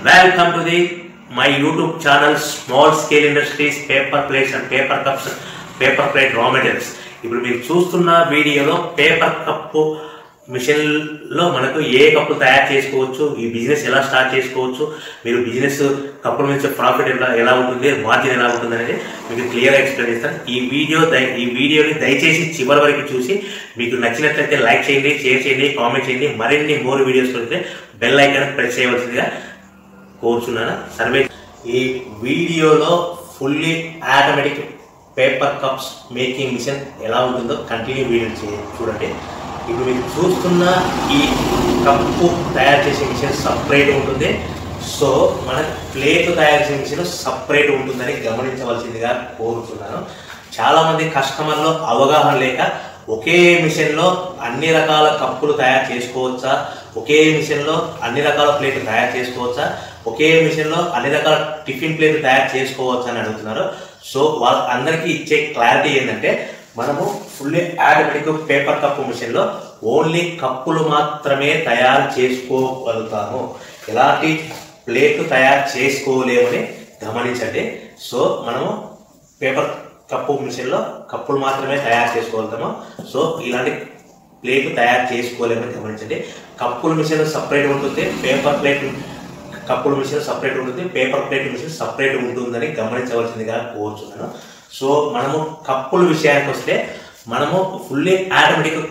Welcome to the my YouTube channel small scale industries paper plates and paper cups paper plate raw materials ఇప్పుడు మీరు చూస్తున్న వీడియోలో paper cup మిషన్లో మనకు ఏ కప్పులు తయారు చేసుకోవచ్చు ఈ బిజినెస్ ఎలా స్టార్ట్ చేసుకోవచ్చు మీరు బిజినెస్ కప్పుల నుంచి ప్రాఫిట్ ఎలా ఎలా ఉంటుంది మార్జిన్ ఎలా ఉంటుంది అనేది మీకు క్లియర్గా ఎక్స్ప్లెయిన్ చేస్తాను ఈ వీడియో దయ- ఈ వీడియోని దయచేసి చివరి వరకు చూసి మీకు నచ్చినట్లయితే లైక్ చేయండి షేర్ చేయండి కామెంట్ చేయండి మరిన్ని మోర్ వీడియోస్ వస్తే బెల్ ఐకాన్ ప్రెస్ చేయవలసిందిగా కోరుచున్నాను సర్వే ఈ వీడియోలో fully automatic paper cups making machine ఎలా ఉంటుందో కంటిన్యూ వీడియో చే- చూడండి ఇప్పుడు మీరు చూస్తున్న ఈ కప్పు తయారు చేసే మిషన్ సపరేట్ ఉంటుంది సో మన ప్లేట్ తయారు చేసే మిషన్ సపరేట్ ఉంటుందని గమనించవలసిందిగా కోరుతున్నాను చాలా మంది కస్టమర్లో అవగాహన లేక ఒకే మిషన్లో అన్ని రకాల కప్పులు తయారు చేసుకోవచ్చా ఒకే మిషన్లో అన్ని రకాల ప్లేట్లు తయారు చేసుకోవచ్చా ఒకే మిషన్లో అన్ని రకాల టిఫిన్ ప్లేట్లు తయారు చేసుకోవచ్చా అని అడుగుతున్నారు సో వాళ్ళ అందరికీ ఇచ్చే క్లారిటీ ఏంటంటే మనము ఫుల్లీ ఆటోమేటిక్ పేపర్ కప్పు మిషన్లో ఓన్లీ కప్పులు మాత్రమే తయారు చేసుకోగలుగుతాము ఎలాంటి ప్లేట్లు తయారు చేసుకోలేమని గమనించండి సో మనము పేపర్ కప్పు మిషన్లో కప్పులు మాత్రమే తయారు చేసుకోగలుగుతాము సో ఇలాంటి ప్లేట్ తయారు చేసుకోలేమని గమనించండి కప్పుల మిషన్ సపరేట్ ఉంటుంది పేపర్ ప్లేట్ కప్పుల మిషన్ సపరేట్ ఉంటుంది పేపర్ ప్లేట్ మిషన్ సపరేట్ ఉంటుందని గమనించవలసిందిగా కోరుచున్నాను సో మనము కప్పుల విషయానికి వస్తే మనము ఫుల్లీ ఆటోమేటిక్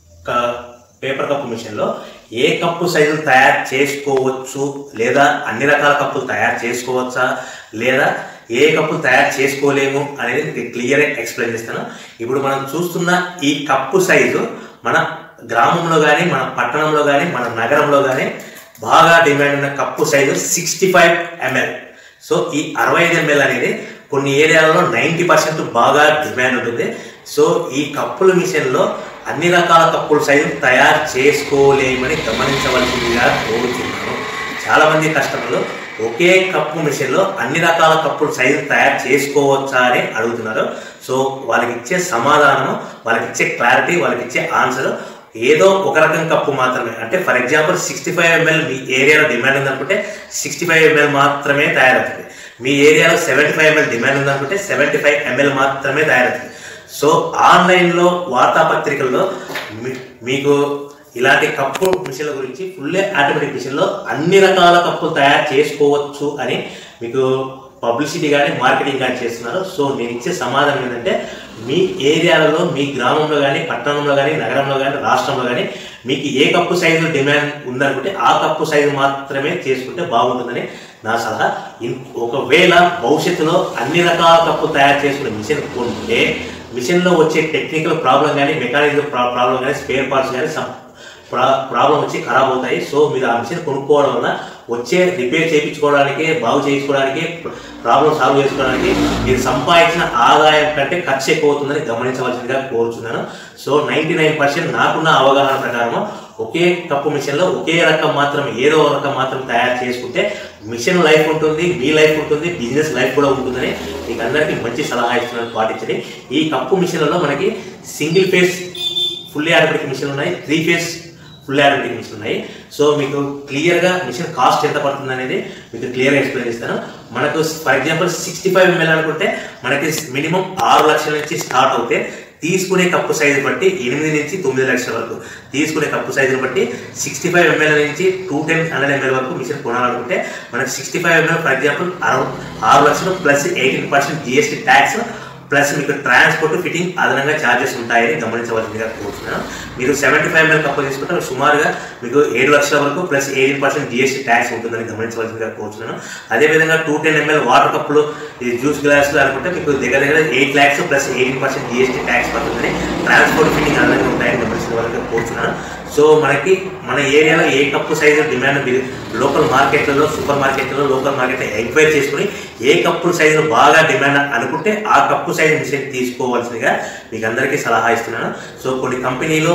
పేపర్ కప్పు మిషన్లో ఏ కప్పు సైజులు తయారు చేసుకోవచ్చు లేదా అన్ని రకాల కప్పులు తయారు చేసుకోవచ్చా లేదా ఏ కప్పులు తయారు చేసుకోలేము అనేది మీకు క్లియర్గా ఎక్స్ప్లెయిన్ చేస్తాను ఇప్పుడు మనం చూస్తున్న ఈ కప్పు సైజు మన గ్రామంలో కానీ మన పట్టణంలో కానీ మన నగరంలో కానీ బాగా డిమాండ్ ఉన్న cup size sixty five ML so ఈ అరవై ఐదు ఎంఎల్ అనేది కొన్ని ఏరియాలలో నైంటీ పర్సెంట్ బాగా డిమాండ్ ఉంటుంది సో ఈ కప్పుల మిషన్లో అన్ని రకాల కప్పుల సైజు తయారు చేసుకోలేమని గమనించవలసిందిగా కోరుతున్నాను చాలా మంది కస్టమర్లు ఒకే కప్పు మిషన్లో అన్ని రకాల కప్పుల సైజు తయారు చేసుకోవచ్చా అని అడుగుతున్నారు సో వాళ్ళకి ఇచ్చే సమాధానం వాళ్ళకి ఇచ్చే క్లారిటీ వాళ్ళకి ఇచ్చే ఆన్సర్ ఏదో ఒక రకం కప్పు మాత్రమే అంటే for example sixty five ML మీ ఏరియాలో డిమాండ్ ఉందనుకుంటే సిక్స్టీ ఫైవ్ ఎంఎల్ మాత్రమే తయారవుతుంది మీ ఏరియాలో సెవెంటీ ఫైవ్ ఎంఎల్ డిమాండ్ ఉందనుకుంటే సెవెంటీ ఫైవ్ ఎంఎల్ మాత్రమే తయారవుతుంది సో ఆన్లైన్లో వార్తాపత్రికల్లో మీ- మీకు ఇలాంటి కప్పు మిషన్ల గురించి ఫుల్లీ ఆటోమేటిక్ మిషన్లో అన్ని రకాల కప్పులు తయారు చేసుకోవచ్చు అని మీకు పబ్లిసిటీ కానీ మార్కెటింగ్ కానీ చేస్తున్నారు సో నేను ఇచ్చే సమాధానం ఏంటంటే మీ ఏరియాలలో మీ గ్రామంలో కానీ పట్టణంలో కానీ నగరంలో కానీ రాష్ట్రంలో కానీ మీకు ఏ కప్పు సైజు డిమాండ్ ఉందనుకుంటే ఆ కప్పు సైజు మాత్రమే చేసుకుంటే బాగుంటుందని నా సలహా ఇన్- ఒకవేళ భవిష్యత్తులో అన్ని రకాల కప్పు తయారు చేసుకునే మిషన్ కొంటే మిషన్లో వచ్చే టెక్నికల్ ప్రాబ్లం కానీ మెకానికల్ ప్రాబ్లం కానీ స్పేర్ పార్ట్స్ కానీ సమ్ ప్రా- ప్రాబ్లం వచ్చి ఖరాబ్ అవుతాయి సో మీరు ఆ మిషన్ కొనుక్కోవడం వల్ల వచ్చే రిపేర్ చేయించుకోవడానికి బాగు చేయించుకోవడానికి ప్రాబ్లం సాల్వ్ చేసుకోవడానికి మీరు సంపాదించిన ఆదాయం కంటే ఖర్చు ఎక్కువ అవుతుందని గమనించవలసిందిగా కోరుచున్నాను సో నైంటీ నైన్ పర్సెంట్ నాకున్న అవగాహన ప్రకారం ఒకే కప్పు మిషన్లో ఒకే రకం మాత్రం ఏదో ఒక రకం మాత్రం తయారు చేసుకుంటే మిషన్ లైఫ్ ఉంటుంది మీ లైఫ్ ఉంటుంది బిజినెస్ లైఫ్ కూడా ఉంటుందని మీకు అందరికీ మంచి సలహా ఇస్తున్నాను పాటించండి ఈ కప్పు మిషన్లలో మనకి single phase fully automatic machine ఉన్నాయి three phase full automatic machine ఉన్నాయి సో మీకు క్లియర్గా మిషన్ కాస్ట్ ఎంత పడుతుంది అనేది మీకు క్లియర్గా ఎక్స్ప్లెయిన్ చేస్తాను మనకు for example sixty five ML అనుకుంటే మనకి మినిమం ఆరు లక్షల నుంచి స్టార్ట్ అవుతే తీసుకునే కప్పు సైజు బట్టి ఎనిమిది నుంచి తొమ్మిది లక్షల వరకు తీసుకునే కప్పు సైజుని బట్టి సిక్స్టీ ఫైవ్ ఎంఎల్ నుంచి టూ టెన్ హండ్రెడ్ ఎంఎల్ వరకు మిషన్ కొనాలనుకుంటే మనకి sixty five ML for example ఆరు ఆరు లక్షలు plus eighteen percent GST tax plus మీకు ట్రాన్స్పోర్ట్ ఫిట్టింగ్ అదనంగా ఛార్జెస్ ఉంటాయని గమనించవలసిందిగా కోరుతున్నాను మీరు సెవెంటీ ఫైవ్ ఎంఎల్ కప్పు తీసుకుంటే సుమారుగా మీకు ఏడు లక్షల వరకు plus eighteen percent GST tax ఉంటుందని గమనించవలసిందిగా కోరుతున్నాను అదేవిధంగా టూ టెన్ ఎంఎల్ వాటర్ కప్పులు ఈ జ్యూస్ గ్లాసులు అనుకుంటే మీకు దగ్గర దగ్గర eight lakhs plus eighteen percent GST tax పడుతుందని ట్రాన్స్పోర్ట్ ఫిట్టింగ్ అదనంగా ఉంటాయని గమనించవలసిందిగా కోరుతున్నాను సో మనకి మన ఏరియాలో ఏ కప్పు సైజు డిమాండ్ మీరు లోకల్ మార్కెట్లలో సూపర్ మార్కెట్లలో లోకల్ మార్కెట్లో ఎంక్వైరీ చేసుకుని ఏ కప్పుల సైజు బాగా డిమాండ్ అనుకుంటే ఆ కప్పు సైజు మిషన్ తీసుకోవాల్సిందిగా మీకు అందరికీ సలహా ఇస్తున్నాను సో కొన్ని కంపెనీలు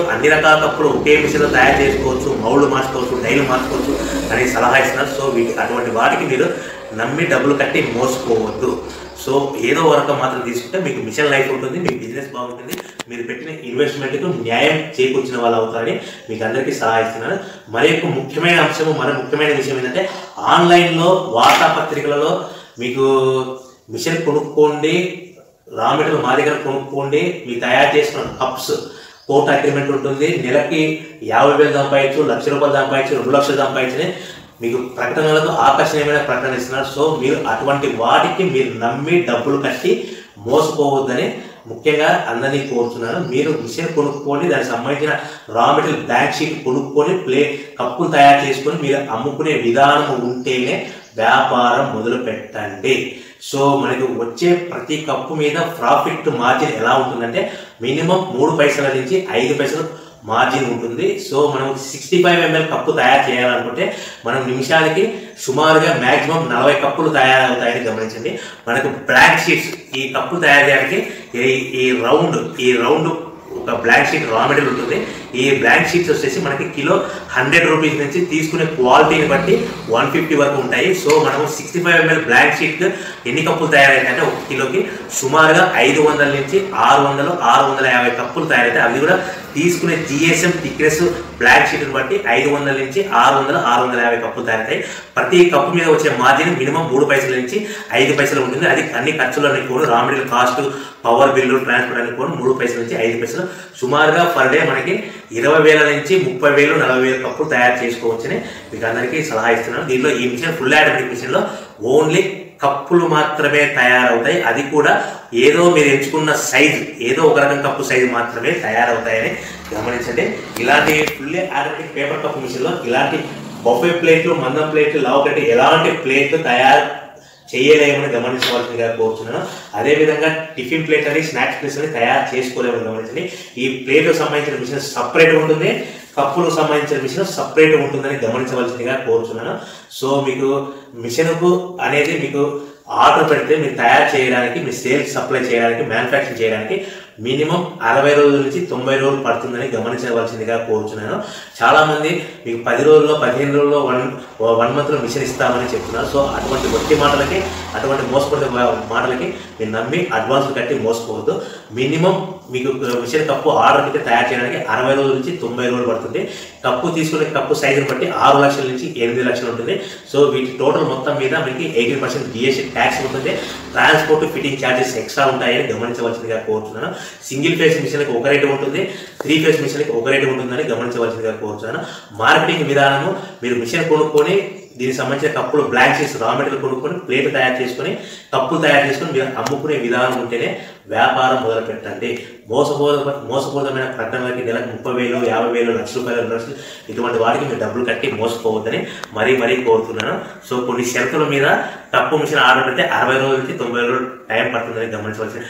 అన్ని రకాల కప్పులు ఒకే మిషన్లో తయారు చేసుకోవచ్చు మౌళ్ళు మార్చుకోవచ్చు డైలు మార్చుకోవచ్చు అని సలహా ఇస్తున్నారు సో వీటి అటువంటి వాటికి మీరు నమ్మి డబ్బులు కట్టి మోసపోవద్దు సో ఏదో వరకు మాత్రం తీసుకుంటే మీకు మిషన్ లైఫ్ ఉంటుంది మీకు బిజినెస్ బాగుంటుంది మీరు పెట్టిన ఇన్వెస్ట్మెంట్కు న్యాయం చేకూర్చిన వాళ్ళు అవుతారని మీకు అందరికీ సలహా ఇస్తున్నాను మరి యొక్క ముఖ్యమైన అంశము మరి ముఖ్యమైన విషయం ఏంటంటే ఆన్లైన్లో వార్తాపత్రికలలో మీకు మిషన్ కొనుక్కోండి రా మెటీరియల్ మా దగ్గర కొనుక్కోండి మీ తయారు చేసిన కప్స్ కోర్ట్ అగ్రిమెంట్ ఉంటుంది నెలకి యాభై వేలు సంపాదించు లక్ష రూపాయలు సంపాదించు రెండు లక్షలు సంపాదించని మీకు ప్రకటనలకు ఆకర్షణీయమైన ప్రకటన ఇస్తున్నారు సో మీరు అటువంటి వాటికి మీరు నమ్మి డబ్బులు కట్టి మోసపోవద్దని ముఖ్యంగా అందరినీ కోరుతున్నాను మీరు మిషన్ కొనుక్కొని దానికి సంబంధించిన రా మెటీరియల్ బ్యాక్ షీట్ కొనుక్కొని ప్లే కప్పులు తయారు చేసుకొని మీరు అమ్ముకునే విధానం ఉంటేనే వ్యాపారం మొదలు పెట్టండి సో మనకి వచ్చే ప్రతి కప్పు మీద ప్రాఫిట్ మార్జిన్ ఎలా ఉంటుందంటే మినిమం మూడు పైసల నుంచి ఐదు పైసలు మార్జిన్ ఉంటుంది సో మనం సిక్స్టీ ఫైవ్ ఎంఎల్ కప్పు తయారు చేయాలనుకుంటే మనం నిమిషానికి సుమారుగా మాక్సిమం నలభై కప్పులు తయారవుతాయని గమనించండి మనకు బ్లాక్ షీట్స్ ఈ కప్పులు తయారు చేయడానికి ఈ- ఈ రౌండ్ ఈ రౌండ్ ఒక బ్లాక్ షీట్ రా మెటీరియల్ ఉంటుంది ఈ బ్లాక్ షీట్స్ వచ్చేసి మనకి కిలో హండ్రెడ్ రూపీస్ నుంచి తీసుకునే క్వాలిటీని బట్టి వన్ ఫిఫ్టీ వరకు ఉంటాయి సో మనం sixty five ML block sheet ఎన్ని కప్పులు తయారైతే ఒక కిలోకి సుమారుగా ఐదు వందల నుంచి ఆరు వందలు ఆరు వందల యాభై కప్పులు తయారైతే అది కూడా తీసుకునే జిఎస్ఎం థిక్నెస్ బ్లాక్ షీట్ని బట్టి ఐదు వందల నుంచి ఆరు వందల ఆరు వందల యాభై కప్పులు తయారవుతాయి ప్రతి కప్పు మీద వచ్చే మార్జిన్ మినిమం మూడు పైసల నుంచి ఐదు పైసలు ఉంటుంది అది అన్ని ఖర్చులన్నీ కూడా raw material cost power bill transport అన్ని కూడా మూడు పైసల నుంచి ఐదు పైసలు సుమారుగా పర్ డే మనకి ఇరవై వేల నుంచి ముప్పై వేలు నలభై వేల కప్పులు తయారు చేసుకోవచ్చని మీకు అందరికీ సలహా ఇస్తున్నాను దీనిలో ఈ మిషన్ ఫుల్ ఆటోమేటిక్ మిషన్లో ఓన్లీ కప్పులు మాత్రమే తయారవుతాయి అది కూడా ఏదో మీరు ఎంచుకున్న సైజు ఏదో ఒక రకం కప్పు సైజు మాత్రమే తయారవుతాయని గమనించండి ఇలాంటి ఫుల్ ఆటోమేటిక్ పేపర్ కప్పు మిషన్లో ఇలాంటి బొఫే ప్లేట్లు మందం ప్లేట్లు లావకట్టి ఎలాంటి ప్లేట్లు తయారు చేయలేమని గమనించవలసిందిగా కోరుతున్నాను అదేవిధంగా టిఫిన్ ప్లేట్ అని స్నాక్స్ ప్లేట్స్ అని తయారు చేసుకోలేమని గమనించండి ఈ ప్లేట్కు సంబంధించిన మిషన్ సపరేట్ ఉంటుంది కప్పులకు సంబంధించిన మిషన్ సపరేట్ ఉంటుందని గమనించవలసిందిగా కోరుతున్నాను సో మీకు మిషన్కు అనేది మీకు ఆర్డర్ పెడితే మీరు తయారు చేయడానికి మీ సేల్స్ సప్లై చేయడానికి మ్యానుఫ్యాక్చరింగ్ చేయడానికి మినిమం అరవై రోజుల నుంచి తొంభై రోజులు పడుతుందని గమనించవలసిందిగా కోరుచున్నాను చాలా మంది మీకు పది రోజుల్లో పదిహేను రోజుల్లో వన్ వన్ మంత్లో మిషన్ ఇస్తామని చెప్తున్నారు సో అటువంటి వట్టి మాటలకి అటువంటి మోసపడే మాటలకి మీరు నమ్మి అడ్వాన్స్ కట్టి మోసపోవద్దు మినిమం మీకు మిషన్ కప్పు ఆర్డర్ పెట్టి తయారు చేయడానికి అరవై రోజుల నుంచి తొంభై రోజులు పడుతుంది కప్పు తీసుకునే కప్పు సైజుని బట్టి ఆరు లక్షల నుంచి ఎనిమిది లక్షలు ఉంటుంది సో వీటి టోటల్ మొత్తం మీద మీకు ఎయిటీన్ పర్సెంట్ జిఎస్టీ ట్యాక్స్ ఉంటుంది ట్రాన్స్పోర్ట్ ఫిట్టింగ్ ఛార్జెస్ ఎక్స్ట్రా ఉంటాయని గమనించవలసిందిగా కోరుతున్నాను సింగిల్ ఫేస్ మిషన్కి ఒక రేటు ఉంటుంది త్రీ ఫేస్ మిషన్కి ఒక రేటు ఉంటుందని గమనించవలసిందిగా కోరుతున్నాను మార్కెటింగ్ విధానము మీరు మిషన్ కొనుక్కొని దీనికి సంబంధించిన కప్పులు బ్లాంక్ చేసి రా మెటీరియల్ కొనుక్కొని ప్లేట్ తయారు చేసుకొని కప్పులు తయారు చేసుకొని మీరు అమ్ముకునే విధానం ఉంటేనే వ్యాపారం మొదలు పెట్టండి మోసపూర మోసపూరితమైన ప్రకటనలకి నెలకు ముప్పై వేలు యాభై వేలు లక్ష రూపాయలు రెండు లక్షలు ఇటువంటి వాటికి మీరు డబ్బులు కట్టి మోసపోవద్దని మరీ మరీ కోరుతున్నాను సో కొన్ని షరతుల మీద కప్పు మిషన్ ఆర్డర్ పెడితే అరవై రోజుల నుంచి తొంభై రోజులు టైం పడుతుందని గమనించవలసిన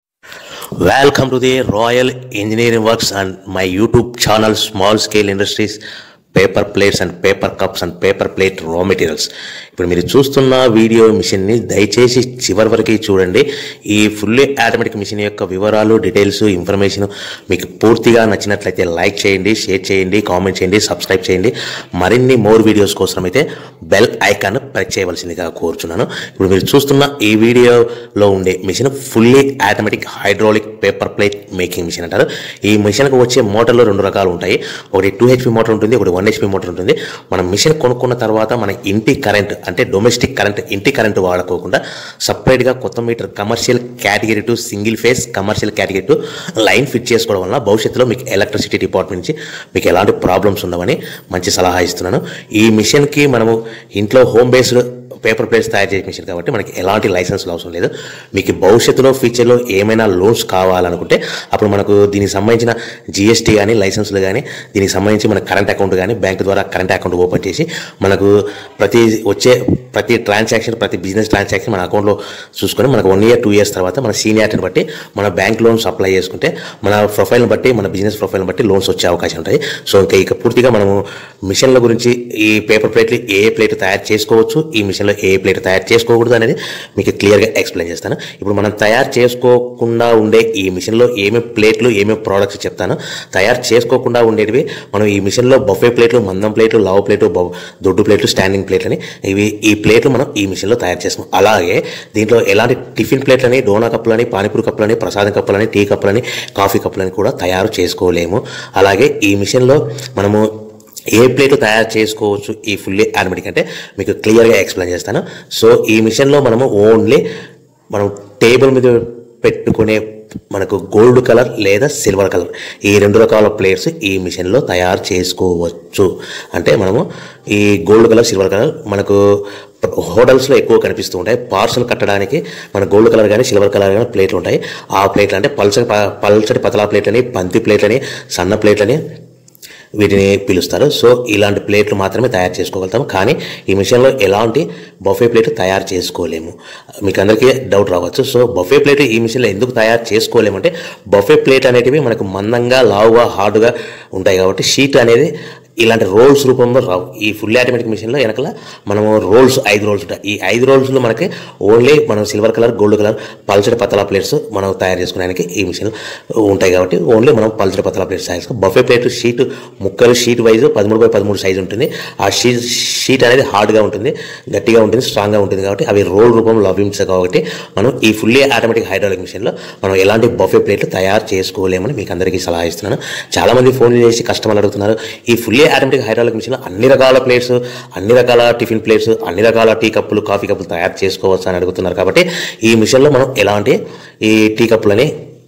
Welcome to the Royal Engineering Works and my YouTube channel Small Scale Industries paper plates and paper cups and paper plate raw materials ఇప్పుడు మీరు చూస్తున్న వీడియో మిషన్ని దయచేసి చివరి వరకు చూడండి ఈ ఫుల్లీ ఆటోమేటిక్ మిషన్ యొక్క వివరాలు డీటెయిల్స్ ఇన్ఫర్మేషన్ మీకు పూర్తిగా నచ్చినట్లయితే లైక్ చేయండి షేర్ చేయండి కామెంట్ చేయండి సబ్స్క్రైబ్ చేయండి మరిన్ని మోర్ వీడియోస్ కోసం అయితే బెల్ ఐకాన్ ప్రెస్ చేయవలసిందిగా కోరుచున్నాను ఇప్పుడు మీరు చూస్తున్న ఈ వీడియోలో ఉండే machine fully automatic hydraulic paper plate making machine అంటారు ఈ మిషన్కి వచ్చే మోటార్లు రెండు రకాలు ఉంటాయి ఒకటి టూ హెచ్పి మోటార్ ఉంటుంది ఒకటి వన్ హెచ్పి మోటార్ ఉంటుంది మనం మిషన్ కొనుక్కున్న తర్వాత మన ఇంటి కరెంట్ అంటే డొమెస్టిక్ కరెంట్ ఇంటి కరెంట్ వాడుకోకుండా సపరేట్గా కొత్త meter commercial category two single phase commercial category two line fit చేసుకోవడం వల్ల భవిష్యత్తులో మీకు ఎలక్ట్రిసిటీ డిపార్ట్మెంట్ నుంచి మీకు ఎలాంటి ప్రాబ్లమ్స్ ఉండవని మంచి సలహా ఇస్తున్నాను ఈ మిషన్కి మనము ఇంట్లో హోమ్ బేస్డ్ పేపర్ ప్లేట్స్ తయారు చేసే మిషన్ కాబట్టి మనకి ఎలాంటి లైసెన్స్ అవసరం లేదు మీకు భవిష్యత్తులో ఫ్యూచర్లో ఏమైనా లోన్స్ కావాలనుకుంటే అప్పుడు మనకు దీనికి సంబంధించిన జిఎస్టీ కానీ లైసెన్స్లు కానీ దీనికి సంబంధించి మన కరెంట్ అకౌంట్ కానీ బ్యాంక్ ద్వారా కరెంట్ అకౌంట్ ఓపెన్ చేసి మనకు ప్రతి వచ్చే ప్రతి ట్రాన్సాక్షన్ ప్రతి బిజినెస్ ట్రాన్సాక్షన్ మన అకౌంట్లో చూసుకొని మనకు వన్ ఇయర్ టూ ఇయర్స్ తర్వాత మన సీనియారిటీని బట్టి మన బ్యాంక్ లోన్స్ అప్లై చేసుకుంటే మన ప్రొఫైల్ని బట్టి మన బిజినెస్ ప్రొఫైల్ని బట్టి లోన్స్ వచ్చే అవకాశం ఉంటాయి సో ఇంకా ఇక పూర్తిగా మనము మిషన్ల గురించి ఈ పేపర్ ప్లేట్లు ఏ ప్లేట్ తయారు చేసుకోవచ్చు ఈ మిషన్ మిషన్లో ఏ ప్లేట్ తయారు చేసుకోకూడదు అనేది మీకు క్లియర్గా ఎక్స్ప్లెయిన్ చేస్తాను ఇప్పుడు మనం తయారు చేసుకోకుండా ఉండే ఈ మిషన్లో ఏమేమి ప్లేట్లు ఏమేమి ప్రోడక్ట్స్ చెప్తాను తయారు చేసుకోకుండా ఉండేటివి మనం ఈ మిషన్లో బఫే ప్లేట్లు మందం ప్లేట్లు లావు ప్లేటు బొ- దొడ్డు ప్లేట్లు స్టాండింగ్ ప్లేట్లని ఇవి ఈ ప్లేట్లు మనం ఈ మిషన్లో తయారు చేస్తాం అలాగే దీంట్లో ఎలాంటి టిఫిన్ ప్లేట్లని డోనా కప్పులని పానీపూరి కప్పులని ప్రసాదం కప్పులని టీ కప్పులని కాఫీ కప్పులని కూడా తయారు చేసుకోలేము అలాగే ఈ మిషన్లో మనము ఏ ప్లేట్ తయారు చేసుకోవచ్చు ఈ ఫుల్లీ ఆటోమేటిక్ అంటే మీకు క్లియర్గా ఎక్స్ప్లెయిన్ చేస్తాను సో ఈ మిషన్లో మనము ఓన్లీ మనం టేబుల్ మీద పెట్టుకునే మనకు గోల్డ్ కలర్ లేదా సిల్వర్ కలర్ ఈ రెండు రకాల ప్లేట్స్ ఈ మిషన్లో తయారు చేసుకోవచ్చు అంటే మనము ఈ గోల్డ్ కలర్ సిల్వర్ కలర్ మనకు హోటల్స్లో ఎక్కువ కనిపిస్తూ ఉంటాయి పార్సల్ కట్టడానికి మన గోల్డ్ కలర్ కానీ సిల్వర్ కలర్ కానీ ప్లేట్లు ఉంటాయి ఆ ప్లేట్లు అంటే పల్చటి ప- పల్చటి పతలా ప్లేట్లని బంతి ప్లేట్లని సన్న ప్లేట్లని వీటిని పిలుస్తారు సో ఇలాంటి ప్లేట్లు మాత్రమే తయారు చేసుకోగలుగుతాము కానీ ఈ మిషన్లో ఎలాంటి బఫే ప్లేట్ తయారు చేసుకోలేము మీకు అందరికీ డౌట్ రావచ్చు సో బఫే ప్లేట్ ఈ మిషన్లో ఎందుకు తయారు చేసుకోలేము అంటే బఫే ప్లేట్ అనేటివి మనకు మందంగా లావుగా హార్డ్గా ఉంటాయి కాబట్టి షీట్ అనేది ఇలాంటి రోల్స్ రూపంలో రావు ఈ ఫుల్ ఆటోమేటిక్ మిషన్లో వెనకాల మనము రోల్స్ ఐదు రోల్స్ ఉంటాయి ఈ ఐదు రోల్స్లో మనకి ఓన్లీ మనం సిల్వర్ కలర్ గోల్డ్ కలర్ పల్చడి పతలా ప్లేట్స్ మనం తయారు చేసుకోవడానికి ఈ మిషన్ ఉంటాయి కాబట్టి ఓన్లీ మనం పల్చడి పతలా ప్లేట్స్ తయారు చేసుకో బఫే ప్లేట్ షీట్ ముక్కలు షీట్ వైజ్ పదమూడు బై పదమూడు సైజ్ ఉంటుంది ఆ షీట్ షీట్ అనేది హార్డ్గా ఉంటుంది గట్టిగా ఉంటుంది స్ట్రాంగ్గా ఉంటుంది కాబట్టి అవి రోల్ రూపంలో లభించవు కాబట్టి మనం ఈ ఫుల్లీ ఆటోమేటిక్ హైడ్రాలిక్ మిషన్లో మనం ఎలాంటి బఫే ప్లేట్లు తయారు చేసుకోలేమని మీకు అందరికీ సలహా ఇస్తున్నాను చాలామంది ఫోన్ చేసి కస్టమర్లు అడుగుతున్నారు ఈ ఫుల్లీ ఆటోమేటిక్ హైడ్రాలిక్ మిషన్లో అన్ని రకాల ప్లేట్స్ అన్ని రకాల టిఫిన్ ప్లేట్స్ అన్ని రకాల టీ కప్పులు కాఫీ కప్పులు తయారు చేసుకోవచ్చు అని అడుగుతున్నారు కాబట్టి ఈ మిషన్లో మనం ఎలాంటి ఈ టీ కప్పులని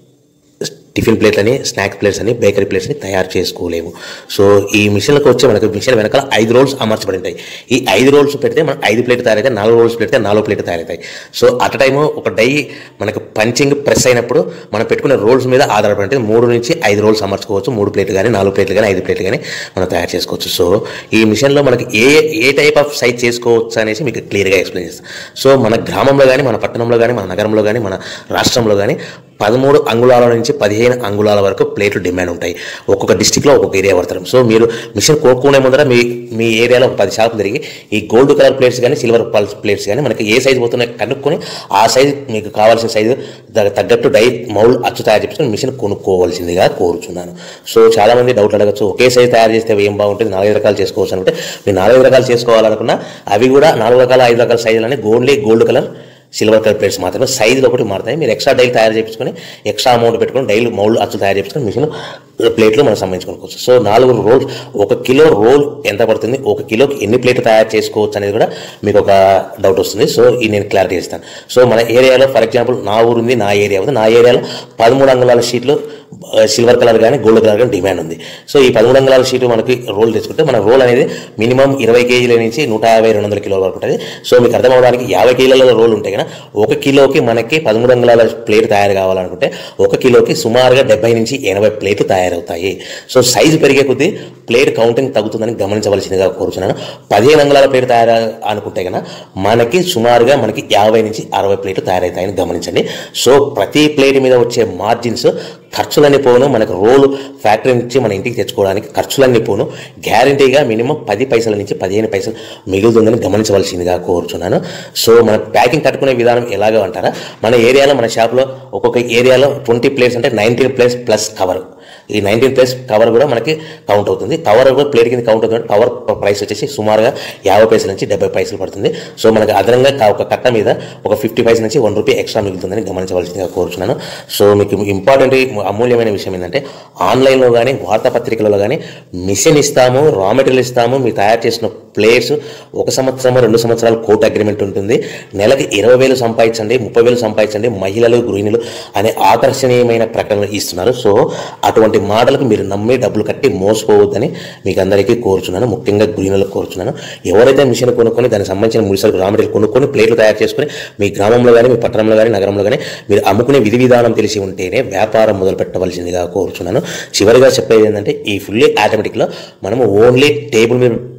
టిఫిన్ ప్లేట్లని స్నాక్ ప్లేట్స్ అని బేకరీ ప్లేట్స్ని తయారు చేసుకోలేము సో ఈ మిషన్లకు వచ్చే మనకు మిషన్ వెనకాల ఐదు రోల్స్ అమర్చబడి ఉంటాయి ఈ ఐదు రోల్స్ పెడితే మనం ఐదు ప్లేట్ తయారైతాయి నాలుగు రోల్స్ పెడితే నాలుగు ప్లేట్ తయారవుతాయి సో అట్ టైము ఒక డై మనకు పంచింగ్ ప్రెస్ అయినప్పుడు మనం పెట్టుకునే రోల్స్ మీద ఆధారపడి ఉంటుంది మూడు నుంచి ఐదు రోల్స్ అమర్చుకోవచ్చు మూడు ప్లేట్లు కానీ నాలుగు ప్లేట్లు కానీ ఐదు ప్లేట్లు కానీ మనం తయారు చేసుకోవచ్చు సో ఈ మిషన్లో మనకి ఏ ఏ టైప్ ఆఫ్ సైజ్ చేసుకోవచ్చు అనేసి మీకు క్లియర్గా ఎక్స్ప్లెయిన్ చేస్తాను సో మన గ్రామంలో కానీ మన పట్టణంలో కానీ మన నగరంలో కానీ మన రాష్ట్రంలో కానీ పదమూడు అంగుళాల నుంచి పదిహేను అంగుళాల వరకు ప్లేట్లు డిమాండ్ ఉంటాయి ఒక్కొక్క డిస్టిక్లో ఒక్కొక్క ఏరియా పడతారు సో మీరు మిషన్ కొనుక్కునే ముందర మీ మీ ఏరియాలో ఒక పది షాపులు తిరిగి ఈ గోల్డ్ కలర్ ప్లేట్స్ కానీ సిల్వర్ పల్స్ ప్లేట్స్ కానీ మనకి ఏ సైజు పోతున్నాయి కనుక్కొని ఆ సైజు మీకు కావాల్సిన సైజు దానికి తగ్గట్టు డై మౌల్ అచ్చు తయారు చేసుకుని మిషన్ కొనుక్కోవాల్సిందిగా కోరుచున్నాను సో చాలా మంది డౌట్లు అడగచ్చు ఒకే సైజు తయారు చేస్తే ఏం బాగుంటుంది నాలుగైదు రకాలు చేసుకోవచ్చు అనుకుంటే మీరు నాలుగైదు రకాలు చేసుకోవాలనుకున్నా అవి కూడా నాలుగు రకాల ఐదు రకాల సైజులని only gold colour silver colour plates మాత్రమే సైజులు ఒకటి మారుతాయి మీరు ఎక్స్ట్రా డైల్ తయారు చేయించుకొని ఎక్స్ట్రా అమౌంట్ పెట్టుకొని డైల్ మౌల్డ్ అచ్చులు తయారు చేయించుకొని మిషన్ ప్లేట్లు మనం సంబంధించుకోవచ్చు సో నాలుగు రోల్ ఒక కిలో రోల్ ఎంత పడుతుంది ఒక కిలోకి ఎన్ని ప్లేట్లు తయారు చేసుకోవచ్చు అనేది కూడా మీకు ఒక డౌట్ వస్తుంది సో ఇది నేను క్లారిటీ ఇస్తాను సో మన ఏరియాలో ఫర్ ఎగ్జాంపుల్ నా ఊరు ఉంది నా ఏరియా ఉంది నా ఏరియాలో పదమూడు అంగుళాల షీట్లు సిల్వర్ కలర్ కానీ గోల్డ్ కలర్ కానీ డిమాండ్ ఉంది సో ఈ పదమూడు అంగుళాల షీట్ మనకి రోల్ తెచ్చుకుంటే మన రోల్ అనేది మినిమం ఇరవై కేజీల నుంచి నూట యాభై రెండు వందల కిలోల వరకు ఉంటుంది సో మీకు అర్థం అవడానికి యాభై కిలోల రోల్ ఉంటాయి కదా ఒక కిలోకి మనకి పదమూడు అంగుళాల ప్లేట్ తయారు కావాలనుకుంటే ఒక కిలోకి సుమారుగా డెబ్బై నుంచి ఎనభై ప్లేట్లు తయారవుతాయి సో సైజు పెరిగే కొద్దీ ప్లేట్ కౌంటింగ్ తగ్గుతుందని గమనించవలసిందిగా కోరుచున్నాను పదిహేను అంగుళాల ప్లేట్ తయారు అనుకుంటే కనుక మనకి సుమారుగా మనకి యాభై నుంచి అరవై ప్లేట్లు తయారవుతాయని గమనించండి సో ప్రతి ప్లేట్ మీద వచ్చే మార్జిన్స్ ఖర్చులన్నీ పోను మనకు రోలు ఫ్యాక్టరీ నుంచి మన ఇంటికి తెచ్చుకోవడానికి ఖర్చులన్నీ పోను గ్యారంటీగా మినిమం పది పైసల నుంచి పదిహేను పైసలు మిగులుతుందని గమనించవలసిందిగా కోరుచున్నాను సో మన ప్యాకింగ్ కట్టుకునే విధానం ఎలాగో అంటారా మన ఏరియాలో మన షాప్లో ఒక్కొక్క ఏరియాలో ట్వంటీ ప్లేట్స్ అంటే నైన్టీన్ ప్లేట్స్ ప్లస్ కవర్ ఈ నైన్టీన్ ప్లేస్ కవర్ కూడా మనకి కౌంట్ అవుతుంది కవర్ కూడా ప్లేట్ కింద కౌంట్ అవుతుంది కవర్ ప్రైస్ వచ్చేసి సుమారుగా యాభై పైసల నుంచి డెబ్బై పైసలు పడుతుంది సో మనకి అదనంగా కా- ఒక కట్ట మీద ఒక ఫిఫ్టీ పైసల నుంచి వన్ రూపీ ఎక్స్ట్రా మిగులుతుందని గమనించవలసిందిగా కోరుచున్నాను సో మీకు ఇంపార్టెంట్ అమూల్యమైన విషయం ఏంటంటే ఆన్లైన్లో కానీ వార్తాపత్రికలలో కానీ మిషన్ ఇస్తాము రా మెటీరియల్ ఇస్తాము మీరు తయారు చేసిన ప్లేట్స్ ఒక సంవత్సరం రెండు సంవత్సరాలు కోర్టు అగ్రిమెంట్ ఉంటుంది నెలకి ఇరవై వేలు సంపాదించండి ముప్పై వేలు సంపాదించండి మహిళలు గృహిణులు అనే ఆకర్షణీయమైన ప్రకటనలు ఇస్తున్నారు సో అటువంటి మాటలకు మీరు నమ్మి డబ్బులు కట్టి మోసపోవద్దని మీకు అందరికీ కోరుచున్నాను ముఖ్యంగా గృహిణులకు కోరుచున్నాను ఎవరైతే మిషన్ కొనుక్కొని దానికి సంబంధించిన ముడిసరుకు రా మెటీరియల్ కొనుక్కొని ప్లేట్లు తయారు చేసుకుని మీ గ్రామంలో కానీ మీ పట్టణంలో కానీ నగరంలో కానీ మీరు అమ్ముకునే విధి విధానం తెలిసి ఉంటేనే వ్యాపారం మొదలు పెట్టవలసిందిగా కోరుచున్నాను చివరిగా చెప్పేది ఏంటంటే ఈ ఫుల్లీ ఆటోమేటిక్లో మనము ఓన్లీ టేబుల్ మీద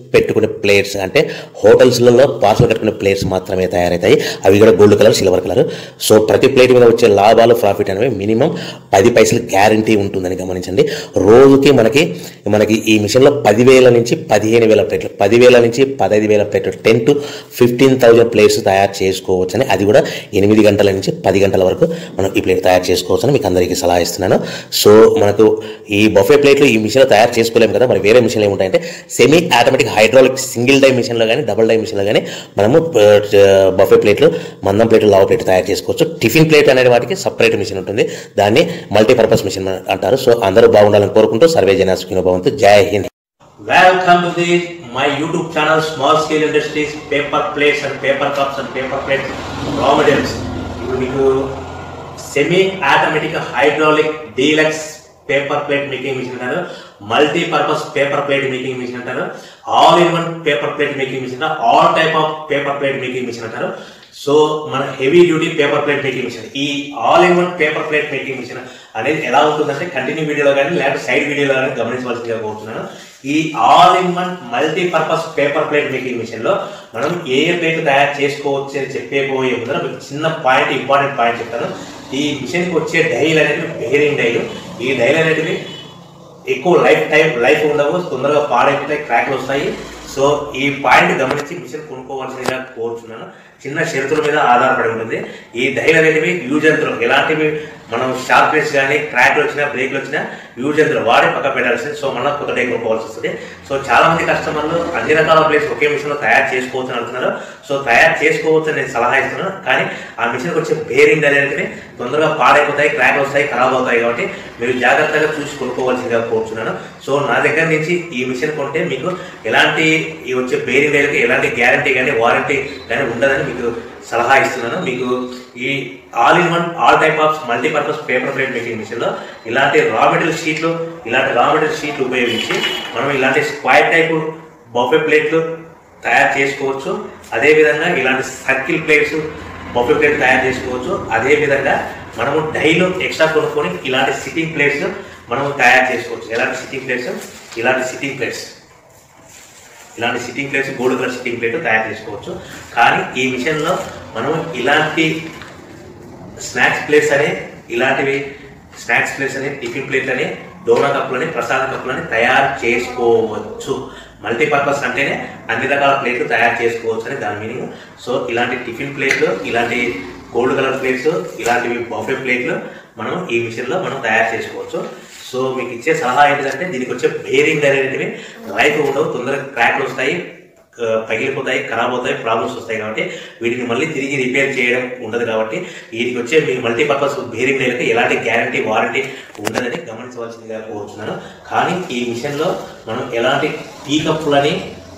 పెట్టుకునే ప్లేట్స్ అంటే హోటల్స్లలో పార్సల్ కట్టుకునే ప్లేట్స్ మాత్రమే తయారవుతాయి అవి కూడా gold colour silver colour so ప్రతి ప్లేట్ మీద వచ్చే లాభాలు ప్రాఫిట్ అనేవి మినిమం పది పైసలు గ్యారంటీ ఉంటుందని గమనించండి రోజుకి మనకి మనకి ఈ మిషన్లో పదివేల నుంచి పదిహేను వేల ప్లేట్లు పదివేల నుంచి పదహైదు వేల ప్లేట్లు ten to fifteen thousand plates తయారు చేసుకోవచ్చని అది కూడా ఎనిమిది గంటల నుంచి పది గంటల వరకు మనం ఈ ప్లేట్ తయారు చేసుకోవచ్చని మీకు అందరికీ సలహా ఇస్తున్నాను సో మనకు ఈ బఫే ప్లేట్లు ఈ మిషన్లో తయారు చేసుకోలేము కదా మరి వేరే మిషన్లు ఏముంటాయంటే semi automatic hydraulic single die మిషన్లో కానీ డబుల్ డై మిషన్లో కానీ మనము బఫే ప్లేట్లు మందం ప్లేట్లు లావ ప్లేట్ తయారు చేసుకోవచ్చు టిఫిన్ ప్లేట్ అనే వాటికి సపరేట్ మిషన్ ఉంటుంది దాన్ని మల్టీపర్పస్ మిషన్ అంటారు సో అందరూ బాగుండాలని కోరుకుంటూ సర్వే జనాసుకున్న భవంతు జై హింద్ welcome to the my YouTube channel small scale industries paper plates and paper cups and paper plates raw materials ఇప్పుడు మీకు semi automatic hydraulic deluxe paper plate making machine అంటారు multi purpose paper plate making machine అంటారు all in one paper plate making machine అంటారు all type of paper plate making machine అంటారు so మన heavy duty paper plate making machine ఈ all in one paper plate making machine అనేది ఎలా ఉంటుందంటే continue వీడియోలో కానీ లేకపోతే సైడ్ వీడియోలో కానీ గమనించవలసిందిగా కోరుతున్నాను ఈ all in one multi purpose paper plate making machine లో మనం ఏ ఏ ప్లేట్ తయారు చేసుకోవచ్చు అని చెప్పేపోయే ముందర మీకు చిన్న పాయింట్ ఇంపార్టెంట్ పాయింట్ చెప్తాను ఈ మిషన్కి వచ్చే డైల్ అనేవి బేరింగ్ డైలు ఈ డైల్ అనేటివి ఎక్కువ లైఫ్ టైం లైఫ్ ఉండవు తొందరగా పాడైపోతాయి క్రాక్లు వస్తాయి సో ఈ పాయింట్ గమనించి మిషన్ కొనుక్కోవాల్సిందిగా కోరుతున్నాను చిన్న షరతుల మీద ఆధారపడి ఉంటుంది ఈ డైల్ అనేటివి యూజ్ యంత్రం ఎలాంటివి మనం షార్ప్నెస్ కానీ క్రాక్లు వచ్చినా బ్రేక్లు వచ్చినా యూజ్ యంత్రం వాడి పక్క పెట్టాల్సింది సో మళ్ళీ కొత్త డై కొనుక్కోవాల్సి వస్తుంది సో చాలా మంది కస్టమర్లు అన్ని రకాల ప్లేస్ ఒకే మిషన్ లో తయారు చేసుకోవచ్చు అని అంటున్నారు సో తయారు చేసుకోవచ్చు అని నేను సలహా ఇస్తున్నాను కానీ ఆ మిషన్కి వచ్చే బేరింగ్ అనేటివి తొందరగా పాడైపోతాయి క్రాక్ వస్తాయి ఖరాబ్ అవుతాయి కాబట్టి మీరు జాగ్రత్తగా చూసి కొనుక్కోవాల్సిందిగా కోరుచున్నాను సో నా దగ్గర నుంచి ఈ మిషన్ కొంటే మీకు ఎలాంటి ఈ వచ్చే బేరింగ్ డైలకి ఎలాంటి గ్యారంటీ కానీ వారంటీ కానీ ఉండదని మీకు సలహా ఇస్తున్నాను మీకు ఈ all in one all type of multipurpose paper plate making మిషన్లో ఇలాంటి రా మెటీరియల్ షీట్లు ఇలాంటి రా మెటీరియల్ షీట్లు ఉపయోగించి మనం ఇలాంటి స్క్వైర్ టైప్ బఫే ప్లేట్లు తయారు చేసుకోవచ్చు అదేవిధంగా ఇలాంటి సర్కిల్ ప్లేట్స్ బఫే ప్లేట్ తయారు చేసుకోవచ్చు అదేవిధంగా మనము డైలో ఎక్స్ట్రా కొనుక్కొని ఇలాంటి సిట్టింగ్ ప్లేట్స్ మనం తయారు చేసుకోవచ్చు ఎలాంటి సిట్టింగ్ ప్లేట్స్ ఇలాంటి సిట్టింగ్ ప్లేట్స్ ఇలాంటి sitting plates gold colour sitting plate తయారు చేసుకోవచ్చు కానీ ఈ మిషన్లో మనం ఇలాంటి స్నాక్స్ ప్లేట్స్ అనే ఇలాంటివి స్నాక్స్ ప్లేట్స్ అని టిఫిన్ ప్లేట్ అని డోనా కప్పులని ప్రసాద కప్పులని తయారు చేసుకోవచ్చు మల్టీపర్పస్ అంటేనే అన్ని రకాల ప్లేట్లు తయారు చేసుకోవచ్చు అని దాని మీనింగ్ సో ఇలాంటి టిఫిన్ ప్లేట్లు ఇలాంటి గోల్డ్ కలర్ ప్లేట్స్ ఇలాంటివి బఫే ప్లేట్లు మనం ఈ మిషన్లో మనం తయారు చేసుకోవచ్చు సో మీకు ఇచ్చే సలహా ఏంటంటే దీనికి వచ్చే బేరింగ్ అనేటివి లైఫ్ ఉండవు తొందరగా క్రాక్లు వస్తాయి ఆ, పగిలిపోతాయి ఖరాబ్ అవుతాయి ప్రాబ్లమ్స్ వస్తాయి కాబట్టి వీటిని మళ్ళీ తిరిగి రిపేర్ చేయడం ఉండదు కాబట్టి వీటికి వచ్చే మీకు మల్టీపర్పస్ బేరింగ్ డైలకి ఎలాంటి గ్యారంటీ వారంటీ ఉండదని గమనించవలసిందిగా కోరుతున్నాను కానీ ఈ మిషన్లో మనం ఎలాంటి టీ కప్పులని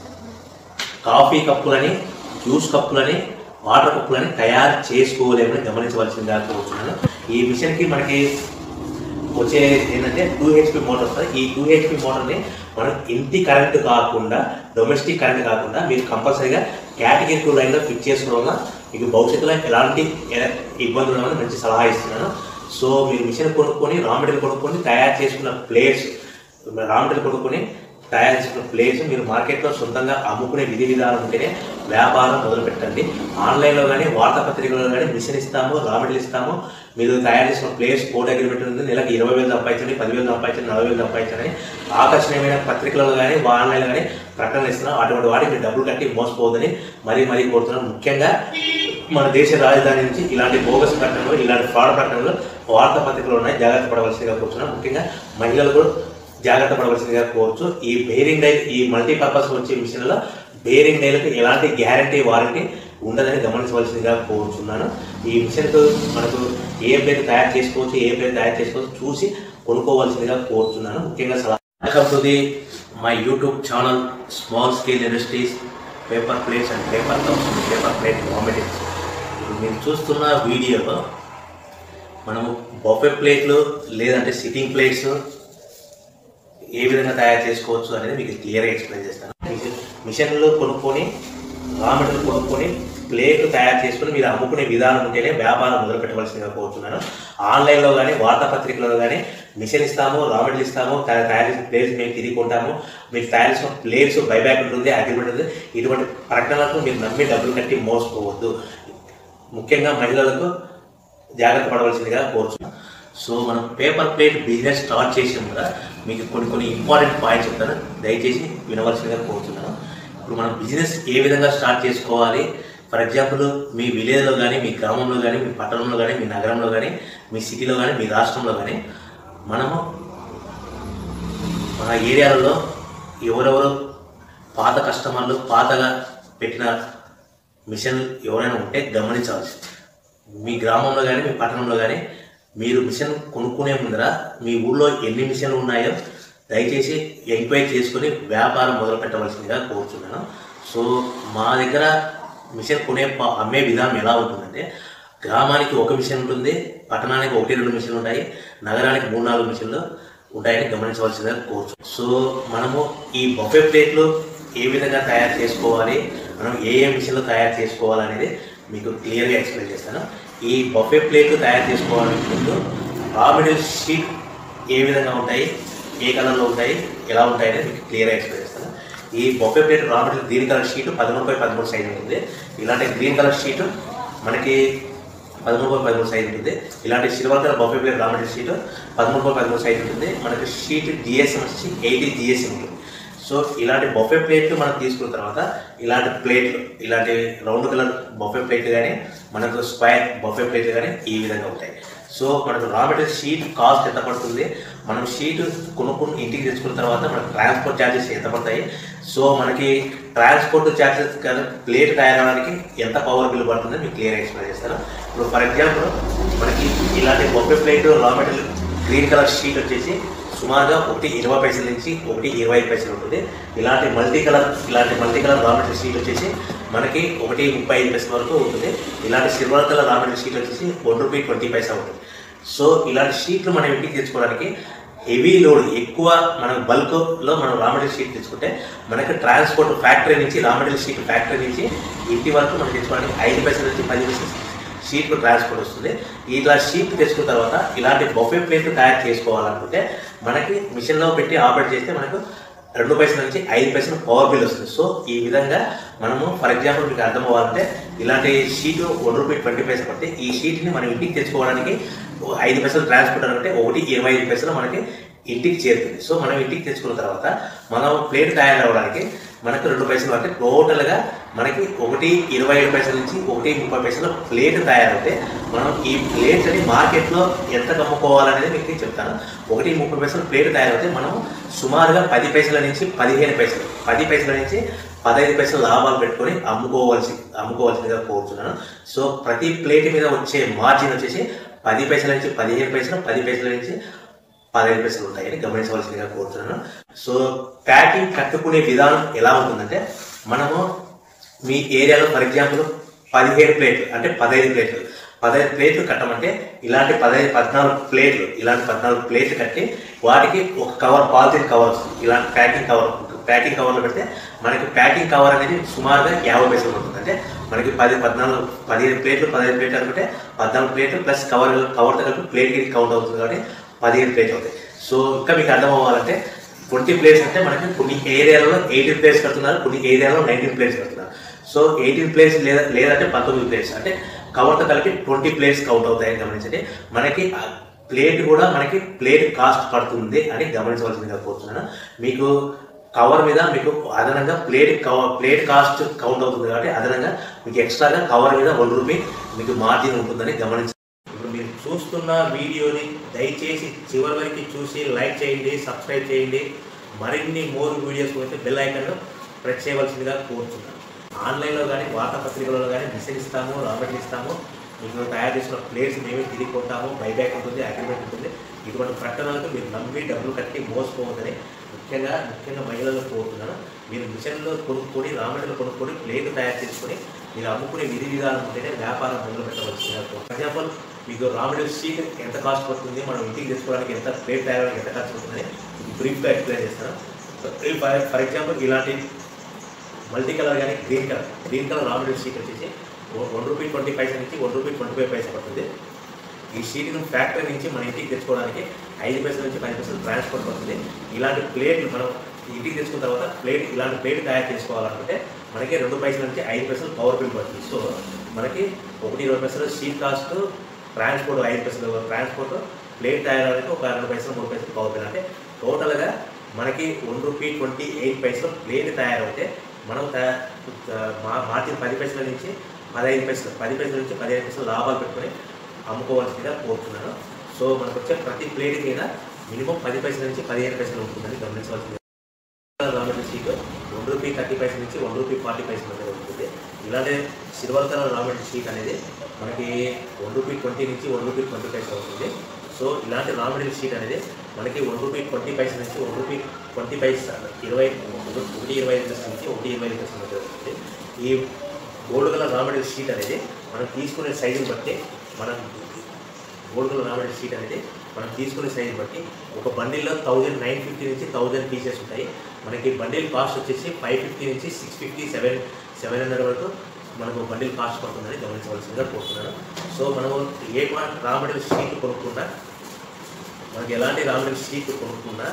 కాఫీ కప్పులని జ్యూస్ కప్పులని వాటర్ కప్పులని తయారు చేసుకోలేమని గమనించవలసిందిగా కోరుతున్నాను ఈ మిషన్కి మనకి వచ్చే ఏంటంటే టూ హెచ్పి మోటార్ వస్తుంది ఈ టూ హెచ్పి మోటార్ని మనం ఇంటి కరెంట్ కాకుండా డొమెస్టిక్ కరెంట్ కాకుండా మీరు కంపల్సరీగా కేటగిరీ టూ లైన్లో ఫిట్ చేసుకోవడం వల్ల మీకు భవిష్యత్తులో ఎలాంటి ఎ- ఇబ్బందులు ఉండవని మంచి సలహా ఇస్తున్నాను సో మీరు మిషన్ కొనుక్కొని రా మెటీరియల్ కొనుక్కొని తయారు చేసుకున్న ప్లేట్స్ రా మెటీరియల్ కొనుక్కొని తయారు చేసుకున్న ప్లేస్ మీరు మార్కెట్లో సొంతంగా అమ్ముకునే విధి విధానం ఉంటేనే వ్యాపారం మొదలు పెట్టండి ఆన్లైన్లో కానీ వార్తాపత్రికలో కానీ మిషన్ ఇస్తాము రా మెటీరియల్ ఇస్తాము మీరు తయారు చేసిన ప్లేస్ కోడ్ అగ్రిమెంట్ ఉంది నెలకు ఇరవై వేలు సంపాదించండి పదివేలు సంపాదించండి నలభై వేలు సంపాదించండి ఆకర్షణీయమైన పత్రికలలో కానీ ఆన్లైన్లో కానీ ప్రకటన ఇస్తున్నాం అటువంటి వాటికి మీరు డబ్బులు కట్టి మోసపోవద్దని మరీ మరీ కోరుతున్నాం ముఖ్యంగా మన దేశ రాజధాని నుంచి ఇలాంటి బోగస్ ప్రకటనలు ఇలాంటి ఫ్రాడ్ ప్రకటనలు వార్తాపత్రికలు ఉన్నాయి జాగ్రత్త పడవలసిందిగా కోరుతున్నాం ముఖ్యంగా మహిళలు కూడా జాగ్రత్త పడవలసిందిగా కోరచ్చు ఈ బేరింగ్ డైల్ ఈ మల్టీపర్పస్ వచ్చే మిషన్లో బేరింగ్ డైలకు ఎలాంటి గ్యారంటీ వారంటీ ఉండదని గమనించవలసిందిగా కోరుచున్నాను ఈ మిషన్తో మనకు ఏ ప్లేట్ తయారు చేసుకోవచ్చు ఏ ప్లేట్ తయారు చేసుకోవచ్చు చూసి కొనుక్కోవాల్సిందిగా కోరుచున్నాను ముఖ్యంగా సలహా welcome to the my YouTube channel small scale industries paper plates and paper cups and paper plate కాంపిటీస్ ఇప్పుడు మీరు చూస్తున్న వీడియోలో మనము బొఫే ప్లేట్లు లేదంటే సిట్టింగ్ ప్లేట్స్ ఏ విధంగా తయారు చేసుకోవచ్చు అనేది మీకు క్లియర్గా ఎక్స్ప్లెయిన్ చేస్తాను మిషన్- మిషన్లు కొనుక్కొని రా మెటీరియల్ కొనుక్కొని ప్లేట్ తయారు చేసుకుని మీరు అమ్ముకునే విధానం ఉంటేనే వ్యాపారం మొదలు పెట్టవలసిందిగా కోరుతున్నాను ఆన్లైన్లో కానీ వార్తాపత్రికలో కానీ మిషన్ ఇస్తాము రా మెటీరియల్ ఇస్తాము తయా- తయారు చేసిన ప్లేట్స్ మేము తిరిగి కొంటాము మీకు తయారు చేసిన ప్లేట్స్ బైబ్యాక్ ఉంటుంది అగ్రిమెంట్ ఉంటుంది ఇటువంటి ప్రకటనలకు మీరు నమ్మి డబ్బులు కట్టి మోసపోవద్దు ముఖ్యంగా మహిళలకు జాగ్రత్త పడవలసిందిగా కోరుతున్నాను సో మనం పేపర్ ప్లేట్ బిజినెస్ స్టార్ట్ చేసిన కూడా మీకు కొన్ని కొన్ని ఇంపార్టెంట్ పాయింట్స్ చెప్తాను దయచేసి వినవలసిందిగా కోరుతున్నాను ఇప్పుడు మనం బిజినెస్ ఏ విధంగా స్టార్ట్ చేసుకోవాలి ఫర్ ఎగ్జాంపుల్ మీ విలేజ్లో కానీ మీ గ్రామంలో కానీ మీ పట్టణంలో కానీ మీ నగరంలో కానీ మీ సిటీలో కానీ మీ రాష్ట్రంలో కానీ మనము మన ఏరియాలలో ఎవరెవరు పాత కస్టమర్లు పాతగా పెట్టిన మిషన్ ఎవరైనా ఉంటే గమనించవచ్చు మీ గ్రామంలో కానీ మీ పట్టణంలో కానీ మీరు మిషన్ కొనుక్కునే ముందర మీ ఊళ్ళో ఎన్ని మిషన్లు ఉన్నాయో దయచేసి ఎంక్వైరీ చేసుకుని వ్యాపారం మొదలు పెట్టవలసిందిగా కోరుతున్నాను సో మా దగ్గర మిషన్ కొనే ప- అమ్మే విధానం ఎలా ఉంటుందంటే గ్రామానికి ఒక మిషన్ ఉంటుంది పట్టణానికి ఒకటి రెండు మిషన్లు ఉంటాయి నగరానికి మూడు నాలుగు మిషన్లు ఉంటాయని గమనించవలసిందిగా కోరుచు సో మనము ఈ బొఫే ప్లేట్లు ఏ విధంగా తయారు చేసుకోవాలి మనం ఏ ఏ మిషన్లు తయారు చేసుకోవాలి అనేది మీకు క్లియర్గా ఎక్స్ప్లెయిన్ చేస్తాను ఈ బొఫే ప్లేట్లు తయారు చేసుకోవాలని ముందు రా మెటీరియల్ షీట్ ఏ విధంగా ఉంటాయి ఏ కలర్లో ఉంటాయి ఎలా ఉంటాయి అనేది మీకు క్లియర్గా ఎక్స్ప్లెయిన్ చేస్తాను ఈ buffet plate raw material green colour sheet పదమూడు బై పదమూడు సైజ్ ఉంటుంది ఇలాంటి గ్రీన్ కలర్ షీట్ మనకి పదమూడు బై పదమూడు సైజ్ ఉంటుంది ఇలాంటి silver colour buffet plate raw material sheet పదమూడు బై పదమూడు సైజ్ ఉంటుంది మనకి షీట్ జిఎస్ఎం వచ్చి ఎయిటీ జిఎస్ఎం ఉంటుంది సో ఇలాంటి బఫే ప్లేట్లు మనం తీసుకున్న తర్వాత ఇలాంటి ప్లేట్లు ఇలాంటి రౌండ్ కలర్ బఫే ప్లేట్లు కానీ మనకు స్క్వైర్ బఫే ప్లేట్లు కానీ ఈ విధంగా ఉంటాయి సో మనకు రా మెటీరియల్ షీట్ కాస్ట్ ఎంత పడుతుంది మనం షీట్ కొనుక్కుని ఇంటికి తెచ్చుకున్న తర్వాత మనకు ట్రాన్స్పోర్ట్ ఛార్జెస్ ఎంత పడతాయి సో మనకి ట్రాన్స్పోర్ట్ ఛార్జెస్ కానీ ప్లేట్ తయారవడానికి ఎంత పవర్ బిల్ పడుతుందో మీకు క్లియర్ ఎక్స్ప్లెయిన్ చేస్తాను ఇప్పుడు ఫర్ ఎగ్జాంపుల్ మనకి ఇలాంటి buffet plate raw material green colour sheet వచ్చేసి సుమారుగా ఒకటి ఇరవై పైసల నుంచి ఒకటి ఇరవై ఐదు పైసలు ఉంటుంది ఇలాంటి మల్టీ కలర్ ఇలాంటి multi colour raw material sheet వచ్చేసి మనకి ఒకటి ముప్పై ఐదు పైసల వరకు ఉంటుంది ఇలాంటి silver colour raw material sheet వచ్చేసి వన్ రూపీ ట్వంటీ పైసా ఉంటుంది సో ఇలాంటి షీట్లు మనం ఇంటికి తెచ్చుకోవడానికి హెవీ లోడ్ ఎక్కువ మనం బల్క్లో మనం రా మెటీరియల్ షీట్ తెచ్చుకుంటే మనకి ట్రాన్స్పోర్ట్ ఫ్యాక్టరీ నుంచి రా మెటీరియల్ షీట్ ఫ్యాక్టరీ నుంచి ఇంటి వరకు మనం తెచ్చుకోవడానికి ఐదు పైసల నుంచి పది పైసలు షీట్ ట్రాన్స్పోర్ట్ వస్తుంది ఇట్లా షీట్ తెచ్చుకున్న తర్వాత ఇలాంటి బొఫే ప్లేట్లు తయారు చేసుకోవాలనుకుంటే మనకి మిషన్లో పెట్టి ఆపరేట్ చేస్తే మనకు రెండు పైసల నుంచి ఐదు పైసలు పవర్ బిల్ వస్తుంది సో ఈ విధంగా మనము ఫర్ ఎగ్జాంపుల్ మీకు అర్థం అవ్వాలంటే ఇలాంటి షీట్ వన్ రూపీ ట్వంటీ పైసలు పడితే ఈ షీట్ని మనం ఇంటికి తెచ్చుకోవడానికి ఓ ఐదు పైసలు ట్రాన్స్పోర్ట్ అంటే ఒకటి ఇరవై ఐదు పైసలు మనకి ఇంటికి చేరుతుంది సో మనం ఇంటికి తెచ్చుకున్న తర్వాత మనం ప్లేట్ తయారవడానికి మనకు రెండు పైసలు అంటే టోటల్గా మనకి ఒకటి ఇరవై ఏడు పైసల నుంచి ఒకటి ముప్పై పైసలు ప్లేట్ తయారైతే మనం ఈ ప్లేట్స్ అని మార్కెట్లో ఎంత అమ్ముకోవాలనేది మీకు నేను చెప్తాను ఒకటి ముప్పై పైసలు ప్లేట్ తయారైతే మనం సుమారుగా పది పైసల నుంచి పదిహేను పైసలు పది పైసల నుంచి పదహైదు పైసలు లాభాలు పెట్టుకొని అమ్ముకోవాల్సి అమ్ముకోవాల్సిందిగా కోరుతున్నాను సో ప్రతి ప్లేట్ మీద వచ్చే మార్జిన్ వచ్చేసి పది పైసల నుంచి పదిహేను పైసలు పది పైసల నుంచి పదహైదు పైసలు ఉంటాయని గమనించవలసిందిగా కోరుతున్నాను సో ప్యాకింగ్ కట్టుకునే విధానం ఎలా ఉంటుందంటే మనము మీ ఏరియాలో ఫర్ ఎగ్జాంపుల్ పదిహేడు ప్లేట్లు అంటే పదహైదు ప్లేట్లు పదహైదు ప్లేట్లు కట్టమంటే ఇలాంటి పదహైదు పద్నాలుగు ప్లేట్లు ఇలాంటి పద్నాలుగు ప్లేట్లు కట్టి వాటికి ఒక కవర్ పాలిథిన్ కవర్ వస్తుంది ఇలాంటి ప్యాకింగ్ కవర్ ప్యాకింగ్ కవర్లో పెడితే మనకి ప్యాకింగ్ కవర్ అనేది సుమారుగా యాభై పైసలు ఉంటుంది అంటే మనకి పది పద్నాలుగు పదిహేను ప్లేట్లు పదిహేను ప్లేట్లు అనుకుంటే పద్నాలుగు ప్లేట్లు ప్లస్ కవర్ కవర్తో కలిపి ప్లేట్కి కౌంట్ అవుతుంది కాబట్టి పదిహేను ప్లేట్లు అవుతాయి సో ఇంకా మీకు అర్థం అవ్వాలంటే ట్వంటీ ప్లేట్స్ అంటే మనకి కొన్ని ఏరియాలలో ఎయిటీన్ ప్లేట్స్ కడుతున్నారు కొన్ని ఏరియాలో నైన్టీన్ ప్లేట్స్ కడుతున్నారు సో ఎయిటీన్ ప్లేట్స్ లేదా లేదంటే పంతొమ్మిది ప్లేట్స్ అంటే కవర్తో కలిపి ట్వంటీ ప్లేట్స్ కౌంట్ అవుతాయని గమనించండి మనకి ఆ ప్లేట్ కూడా మనకి ప్లేట్ కాస్ట్ పడుతుంది అని గమనించవలసిందిగా కోరుతున్నాను మీకు కవర్ మీద మీకు అదనంగా plate cover plate cost count అవుతుంది కాబట్టి అదనంగా మీకు ఎక్స్ట్రాగా కవర్ మీద వన్ రూపీ మీకు మార్జిన్ ఉంటుందని గమనించండి ఇప్పుడు మీరు చూస్తున్న వీడియోని దయచేసి చివరి వరకు చూసి లైక్ చేయండి సబ్స్క్రైబ్ చేయండి మరిన్ని మోర్ వీడియోస్ అయితే బెల్ ఐకాన్ ప్రెస్ చేయవలసిందిగా కోరుతున్నాను ఆన్లైన్లో కానీ వార్తాపత్రికలలో కానీ మిషన్ ఇస్తాము రాబర్ట్ ఇస్తాము మీకు తయారు చేసిన ప్లేట్స్ మేమే తిరిగి కొంటాము బైబ్యాక్ ఉంటుంది అగ్రిమెంట్ ఉంటుంది ఇటువంటి ప్రకటనలకు మీరు నమ్మి డబ్బులు కట్టి మోసపోవద్దని ముఖ్యంగా ముఖ్యంగా మహిళలకు కోరుతున్నాను మీరు మిషన్లో కొనుక్కొని రామెడలు కొనుక్కొని ప్లేట్ తయారు చేసుకొని మీరు అమ్ముకునే విధి విధానం ఉంటేనే వ్యాపారం మొదలు పెట్టవలసిందిగా ఫర్ ఎగ్జాంపుల్ మీకు రామెడల్ షీట్ ఎంత కాస్ట్ పడుతుంది మనం ఇంటికి తెచ్చుకోవడానికి ఎంత ప్లేట్ తయారడానికి ఎంత ఖర్చు పడుతుందని మీకు బ్రీఫ్గా ఎక్స్ప్లెయిన్ చేస్తాను ఫర్ ఎగ్జాంపుల్ ఇలాంటి మల్టీ కలర్ కానీ green colour green colour raw material sheet వచ్చేసి వన్ రూపీ ట్వంటీ పైసా నుంచి వన్ రూపీ ట్వంటీ ఫైవ్ పైసా పడుతుంది ఈ షీట్ను ఫ్యాక్టరీ నుంచి మన ఇంటికి తెచ్చుకోవడానికి ఐదు పైసల నుంచి పది పైసలు ట్రాన్స్పోర్ట్ పడుతుంది ఇలాంటి ప్లేట్లు మనం ఇంటికి తెచ్చుకున్న తర్వాత ప్లేట్ ఇలాంటి ప్లేట్ తయారు చేసుకోవాలనుకుంటే మనకి రెండు పైసల నుంచి ఐదు పైసలు పవర్ బిల్ పడుతుంది సో మనకి ఒకటి ఇరవై పైసలు షీట్ కాస్ట్ ట్రాన్స్పోర్ట్ ఐదు పైసలు ట్రాన్స్పోర్ట్ ప్లేట్ తయారవడానికి ఒక రెండు పైసలు మూడు పైసలు పవర్ బిల్ అంటే టోటల్గా మనకి వన్ రూపీ ట్వంటీ ఎయిట్ పైసలు ప్లేట్ తయారవుతే మనం తయా- మా- మార్జిన్ పది పైసల నుంచి పదహైదు పైసలు పది పైసల నుంచి పదిహేను పైసలు లాభాలు పెట్టుకొని అమ్ముకోవాల్సిందిగా కోరుతున్నాను సో మనకు వచ్చే ప్రతి ప్లేట్ మీద మినిమం పది పైసల నుంచి పదిహేను పైసలు ఉంటుందని గమనించవలసింది raw material sheet one rupee thirty పైసల నుంచి వన్ రూపీ ఫార్టీ పైసల మధ్య ఉంటుంది ఇలాంటి silver colour raw material sheet అనేది మనకి వన్ రూపీ ట్వంటీ నుంచి వన్ రూపీ ట్వంటీ పైసలు అవుతుంది సో ఇలాంటి రా మెటీరియల్ షీట్ అనేది మనకి వన్ రూపీ ట్వంటీ పైసల నుంచి వన్ రూపీ ట్వంటీ పైసా ఇరవై ఒకటి ఇరవై ఐదు పైసల నుంచి ఒకటి ఇరవై ఐదు పైసల మధ్య ఉంటుంది ఈ gold colour raw material sheet అనేది మనం తీసుకునే సైజుని బట్టి మనం gold colour raw material sheet అనేది మనం తీసుకునే సైజుని బట్టి ఒక బండిల్లో థౌజండ్ నైన్ ఫిఫ్టీ నుంచి థౌజండ్ పీసెస్ ఉంటాయి మనకి బండిల్ కాస్ట్ వచ్చేసి ఫైవ్ ఫిఫ్టీ నుంచి six fifty seven seven hundred వరకు మనకు బండిల్ కాస్ట్ పడుతుందని గమనించవలసిందిగా కోరుతున్నాను సో మనము ఏ రా మెటీరియల్ షీట్ కొనుక్కున్నా మనకి ఎలాంటి రా మెటీరియల్ షీట్ కొనుక్కున్నా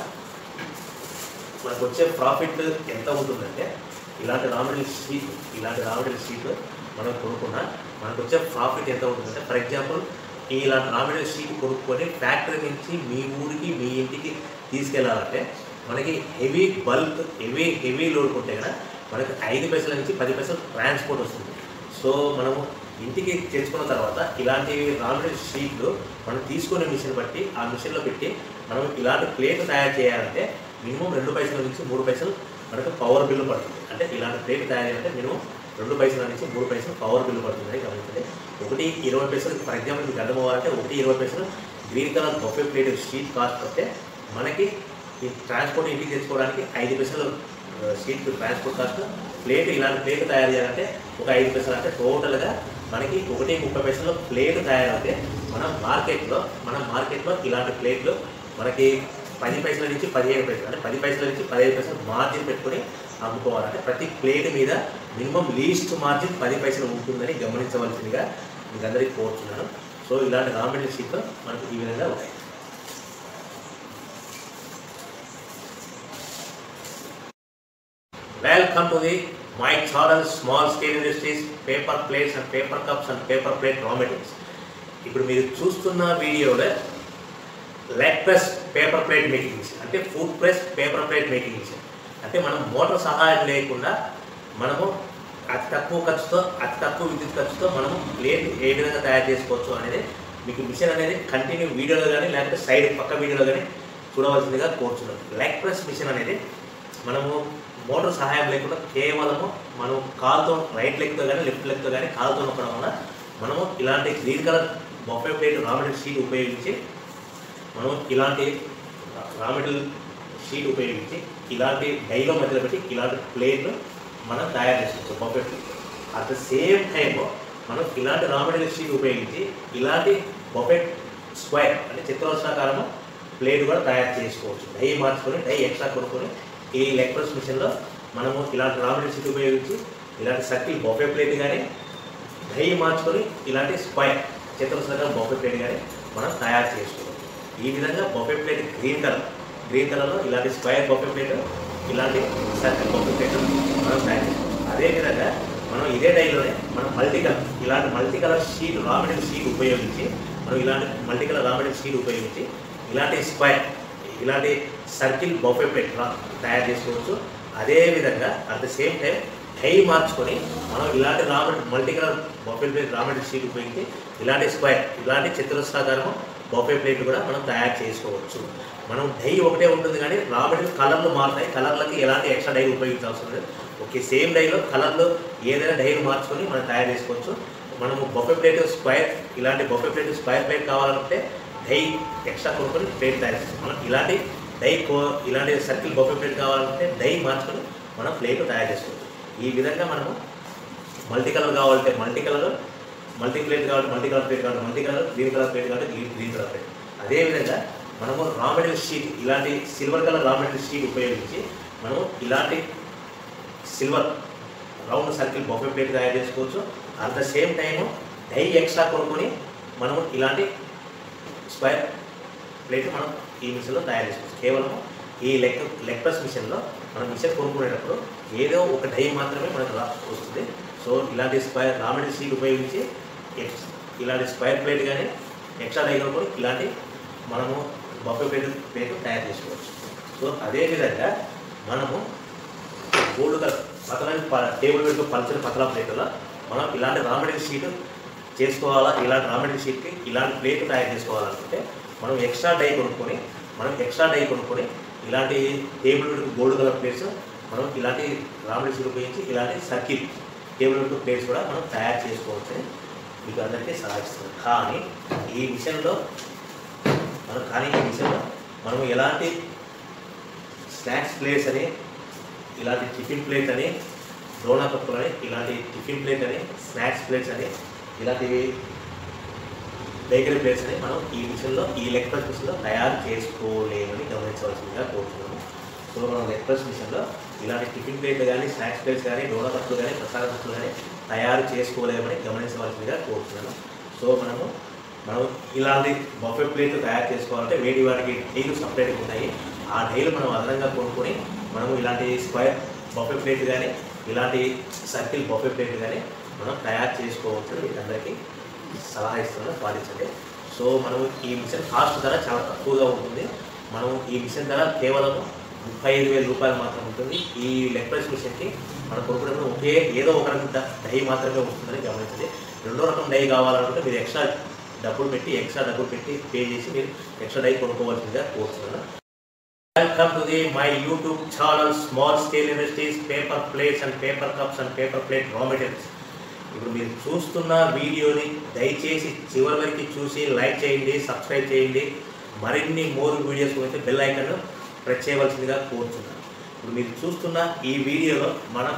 మనకు వచ్చే ప్రాఫిట్ ఎంత ఉంటుందంటే ఇలాంటి రా మెటీరియల్ షీట్ ఇలాంటి రా మెటీరియల్ షీట్ మనం కొనుక్కున్నా మనకు వచ్చే ప్రాఫిట్ ఎంత ఉంటుందంటే ఫర్ ఎగ్జాంపుల్ ఇలాంటి రా మెటీరియల్ షీట్ కొనుక్కొని ఫ్యాక్టరీ నుంచి మీ ఊరికి మీ ఇంటికి తీసుకెళ్ళాలంటే మనకి heavy bulk heavy heavy load కొంటే కదా మనకి ఐదు పైసల నుంచి పది పైసలు ట్రాన్స్పోర్ట్ వస్తుంది సో మనము ఇంటికి తెచ్చుకున్న తర్వాత ఇలాంటి రా మెటీరియల్ షీట్లు మనం తీసుకునే మిషన్ బట్టి ఆ మిషన్లో పెట్టి మనం ఇలాంటి ప్లేట్ తయారు చేయాలంటే మినిమం రెండు పైసల నుంచి మూడు పైసలు మనకు పవర్ బిల్లు పడుతుంది అంటే ఇలాంటి ప్లేట్ తయారు చేయాలంటే మినిమం రెండు పైసల నుంచి మూడు పైసలు పవర్ బిల్లు పడుతుంది గమనించండి ఒకటి ఇరవై పైసలు ఫర్ ఎగ్జాంపుల్ మీకు అర్థం అవ్వాలంటే ఒకటి ఇరవై పైసలు green colour buffet plate sheet cost వస్తే మనకి ఈ ట్రాన్స్పోర్ట్ ఇంటికి తెచ్చుకోవడానికి ఐదు పైసలు ఆ, షీట్ ట్రాన్స్పోర్ట్ కాస్ట్ ప్లేట్ ఇలాంటి ప్లేట్ తయారు చేయాలంటే ఒక ఐదు పైసలు అంటే టోటల్గా మనకి ఒకటి ముప్పై పైసలు ప్లేట్ తయారైతే మన మార్కెట్లో మన మార్కెట్లో ఇలాంటి ప్లేట్లు మనకి పది పైసల నుంచి పదిహేను పైసలు అంటే పది పైసల నుంచి పదిహేను పైసలు మార్జిన్ పెట్టుకొని అమ్ముకోవాలంటే ప్రతి ప్లేట్ మీద మినిమం లీస్ట్ మార్జిన్ పది పైసలు ఉంటుందని గమనించవలసిందిగా మీకు అందరికీ కోరుతున్నాను సో ఇలాంటి రా మెటీరియల్ షీట్లు మనకు ఈ విధంగా ఉంటాయి welcome to the my channel small scale industries paper plates and paper cups and paper plate raw materials ఇప్పుడు మీరు చూస్తున్న వీడియోలో leg press paper plate making machine అంటే food press paper plate making machine అంటే మనం మోటార్ సహాయం లేకుండా మనము అతి తక్కువ ఖర్చుతో అతి తక్కువ విద్యుత్ ఖర్చుతో మనము ప్లేట్ ఏ విధంగా తయారు చేసుకోవచ్చు అనేది మీకు మిషన్ అనేది కంటిన్యూ వీడియోలో కానీ లేకపోతే సైడ్ పక్క వీడియోలో కానీ చూడవలసిందిగా కోరుచున్నాం లెగ్ ప్రెస్ మిషన్ అనేది మనము మోటార్ సహాయం లేకుండా కేవలము మనం కాలుతో రైట్ లెగ్తో కానీ లెఫ్ట్ లెగ్తో కానీ కాలుతో నొక్కడం వల్ల మనము ఇలాంటి green colour buffet plate raw material sheet ఉపయోగించి మనం ఇలాంటి రా మెటీరియల్ షీట్ ఉపయోగించి ఇలాంటి డైలో మధ్యలో పెట్టి ఇలాంటి ప్లేట్ మనం తయారు చేసుకోవచ్చు buffet plate at the same time మనం ఇలాంటి రా మెటీరియల్ షీట్ ఉపయోగించి ఇలాంటి బొఫే స్క్వేర్ అంటే చతురస్రాకారము ప్లేట్ కూడా తయారు చేసుకోవచ్చు డై మార్చుకొని డై ఎక్స్ట్రా కొనుక్కొని ఈ ఎలక్ట్రోస్ మిషన్లో మనము ఇలాంటి రా మెటీరియల్ షీట్ ఉపయోగించి ఇలాంటి సర్కిల్ బొఫే ప్లేట్ కానీ డై మార్చుకొని ఇలాంటి స్క్వైర్ చతురస్రాకారం బొఫే ప్లేట్ కానీ మనం తయారు చేసుకోవచ్చు ఈ విధంగా buffet plate green colour green కలర్లో ఇలాంటి స్క్వైర్ బొఫే ప్లేట్ ఇలాంటి సర్కిల్ బొఫే ప్లేట్ మనం తయారు చేసుకోవచ్చు అదేవిధంగా మనం ఇదే డైలోనే మనం మల్టీ కలర్ ఇలాంటి multi colour sheet raw material sheet ఉపయోగించి మనం ఇలాంటి multi colour raw material sheet ఉపయోగించి ఇలాంటి స్క్వైర్ ఇలాంటి సర్కిల్ బొఫే ప్లేట్ రా తయారు చేసుకోవచ్చు అదేవిధంగా at the same time die మార్చుకొని మనం ఇలాంటి raw multi colour buffet plate raw material sheet ఉపయోగించి ఇలాంటి స్క్వైర్ ఇలాంటి చతురస్రాకారము బొఫే ప్లేట్ కూడా మనం తయారు చేసుకోవచ్చు మనం డై ఒకటే ఉంటుంది కానీ రా మెటీరియల్ కలర్లు మారుతాయి కలర్లకి ఎలాంటి ఎక్స్ట్రా డై ఉపయోగించాల్సిన లేదు ఓకే సేమ్ డైలో కలర్లు ఏదైనా డైలు మార్చుకొని మనం తయారు చేసుకోవచ్చు మనము బొఫే ప్లేట్ స్క్వైర్ ఇలాంటి బొఫే ప్లేట్ స్క్వైర్ ప్లేట్ కావాలంటే డై ఎక్స్ట్రా కొనుక్కొని ప్లేట్ తయారు చేస్తాం మనం ఇలాంటి డై కో ఇలాంటి సర్కిల్ బొఫే ప్లేట్ కావాలంటే డై మార్చుకొని మనం ప్లేట్ తయారు చేసుకోవచ్చు ఈ విధంగా మనము మల్టీ కలర్ కావాలంటే మల్టీ కలర్ మల్టీ ప్లేట్ కావాలి మల్టీ కలర్ ప్లేట్ కావాలి multi colour green colour plate కావాలి గ్రీన్ గ్రీన్ కలర్ ప్లేట్ అదేవిధంగా మనము రా మెటీరియల్ షీట్ ఇలాంటి silver colour raw material sheet ఉపయోగించి మనము ఇలాంటి silver round circle buffet plate తయారు చేసుకోవచ్చు at the same time die extra కొనుక్కొని మనం ఇలాంటి స్క్వేర్ ప్లేట్ మనం ఈ మిషన్లో తయారు చేసుకోవచ్చు కేవలం ఈ లెక్క లెగ్ ప్రెస్ మిషన్లో మనం మిషన్ కొనుక్కునేటప్పుడు ఏదో ఒక డై మాత్రమే మనకు రా వస్తుంది సో ఇలాంటి స్క్వేర్ రామెడీ షీట్ ఉపయోగించి ఎక్స్- ఇలాంటి స్క్వేర్ ప్లేట్ కానీ ఎక్స్ట్రా డై కొనుక్కొని ఇలాంటి మనము బఫే ప్లేట్ ప్లేట్ తయారు చేసుకోవచ్చు సో అదేవిధంగా మనము గోల్డ్ కలర్ పతలని టేబుల్ పెట్టుకు పలిచిన పతలా ప్లేట్లో మనం ఇలాంటి రామెడీ షీట్ చేసుకోవాలా ఇలాంటి రామెడీ షీట్కి ఇలాంటి ప్లేట్ తయారు చేసుకోవాలనుకుంటే మనం ఎక్స్ట్రా డై కొనుక్కొని మనం ఎక్స్ట్రా డై కొనుక్కొని ఇలాంటి టేబుల్ పెట్టుకు గోల్డ్ కలర్ ప్లేట్స్ మనం ఇలాంటి రామెడీ షీట్ ఉపయోగించి ఇలాంటి సర్కిల్ టేబుల్ పెట్టుకు ప్లేట్స్ కూడా మనం తయారు చేసుకోవచ్చని మీకు అందరికీ సలహా ఇస్తున్నాం కానీ ఈ విషయంలో మనం కానీ ఈ విషయంలో మనం ఎలాంటి స్నాక్స్ ప్లేట్స్ అని ఇలాంటి టిఫిన్ ప్లేట్ అని డోనా కప్పులు అని ఇలాంటి టిఫిన్ ప్లేట్ అని స్నాక్స్ ప్లేట్స్ అని ఇలాంటివి బేకరీ ప్లేట్స్ అని మనం ఈ మిషన్లో ఈ లెగ్ ప్రెస్ మిషన్లో తయారు చేసుకోలేమని గమనించవలసిందిగా కోరుతున్నాము సో మనం లెగ్ ప్రెస్ మిషన్లో ఇలాంటి టిఫిన్ ప్లేట్లు కానీ స్నాక్స్ ప్లేట్స్ కానీ డోనా కప్పులు కానీ ప్రసాద కప్పులు కానీ తయారు చేసుకోలేమని గమనించవలసిందిగా కోరుతున్నాను సో మనము మనం ఇలాంటి బఫే ప్లేట్లు తయారు చేసుకోవాలంటే వేడి వాటికి డైలు సపరేట్గా ఉంటాయి ఆ డైలు మనం అదనంగా కొనుక్కొని మనము ఇలాంటి స్క్వేర్ బఫే ప్లేట్ కానీ ఇలాంటి సర్కిల్ బఫే ప్లేట్ కానీ మనం తయారు చేసుకోవచ్చు వీళ్ళందరికీ సలహా ఇస్తున్నాను పాటించండి సో మనం ఈ మిషన్ కాస్ట్ ధర చాలా తక్కువగా ఉంటుంది మనం ఈ మిషన్ ధర కేవలం ముప్పై ఐదు వేల రూపాయలు మాత్రం ఉంటుంది ఈ లెగ్ ప్రెస్ మిషన్కి మనం కొనుక్కున్నప్పుడు ఒకే ఏదో ఒక రకం డ- డై మాత్రమే ఉంటుందని గమనించండి రెండో రకం డై కావాలనుకుంటే మీరు ఎక్స్ట్రా డబ్బులు పెట్టి ఎక్స్ట్రా డబ్బులు పెట్టి పే చేసి మీరు ఎక్స్ట్రా డై కొనుక్కోవాల్సిందిగా కోరుతున్నాను welcome to the my YouTube channel small scale industries paper plates and paper cups and paper plate raw materials ఇప్పుడు మీరు చూస్తున్న వీడియోని దయచేసి చివరి వరకు చూసి లైక్ చేయండి సబ్స్క్రైబ్ చేయండి మరిన్ని మోర్ వీడియోస్ అయితే బెల్ ఐకన్ ప్రెస్ చేయవలసిందిగా కోరుతున్నాను ఇప్పుడు మీరు చూస్తున్న ఈ వీడియోలో మనము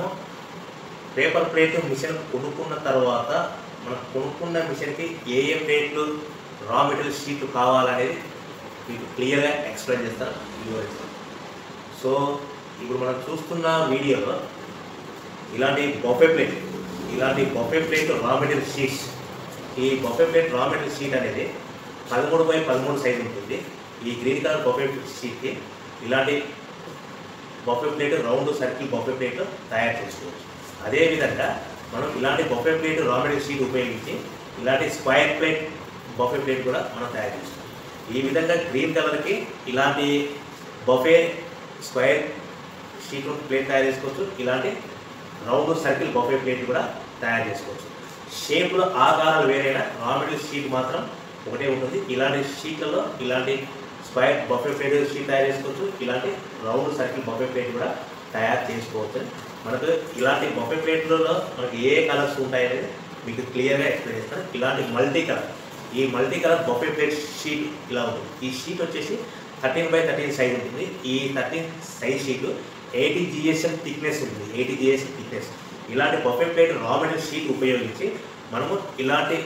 పేపర్ ప్లేట్ మిషన్ కొనుక్కున్న తర్వాత మనం కొనుక్కున్న మిషన్కి ఏ ఏ ప్లేట్లు రా మెటీరియల్ షీట్లు కావాలనేది మీకు క్లియర్గా ఎక్స్ప్లెయిన్ చేస్తాను వివరిస్తాను సో ఇప్పుడు మనం చూస్తున్న వీడియోలో ఇలాంటి బొఫే ప్లేట్ ఇలాంటి buffet plate raw material sheets ఈ buffet plate raw material sheet అనేది పదమూడు బై పదమూడు సైజ్ ఉంటుంది ఈ గ్రీన్ కలర్ బొఫే షీట్కి ఇలాంటి buffet plate round circle buffet plate తయారు చేసుకోవచ్చు అదేవిధంగా మనం ఇలాంటి buffet plate raw material sheet ఉపయోగించి ఇలాంటి స్క్వైర్ ప్లేట్ బొఫే ప్లేట్ కూడా మనం తయారు చేసుకోవచ్చు ఈ విధంగా గ్రీన్ కలర్కి ఇలాంటి బొఫే స్క్వైర్ షీట్ ప్లేట్ తయారు చేసుకోవచ్చు ఇలాంటి రౌండ్ సర్కిల్ బొఫే ప్లేట్ కూడా తయారు చేసుకోవచ్చు షేప్లో ఆకారాలు వేరైనా రా మెటీరియల్ షీట్ మాత్రం ఒకటే ఉంటుంది ఇలాంటి షీట్లలో ఇలాంటి స్క్వైర్ బఫే ప్లేట్ షీట్ తయారు చేసుకోవచ్చు ఇలాంటి రౌండ్ సర్కిల్ బఫే ప్లేట్ కూడా తయారు చేసుకోవచ్చు మనకు ఇలాంటి బఫే ప్లేట్లలో మనకి ఏ కలర్స్ ఉంటాయనేది మీకు క్లియర్గా ఎక్స్ప్లెయిన్ చేస్తాను ఇలాంటి మల్టీ కలర్ ఈ multi colour buffet plate sheet ఇలా ఉంటుంది ఈ షీట్ వచ్చేసి థర్టీన్ బై థర్టీన్ సైజ్ ఉంటుంది ఈ thirteen size sheet eighty GSM thickness ఉంటుంది ఎయిటీ జిఎస్ఎం థిక్నెస్ ఇలాంటి buffet plate raw material sheet ఉపయోగించి మనము ఇలాంటి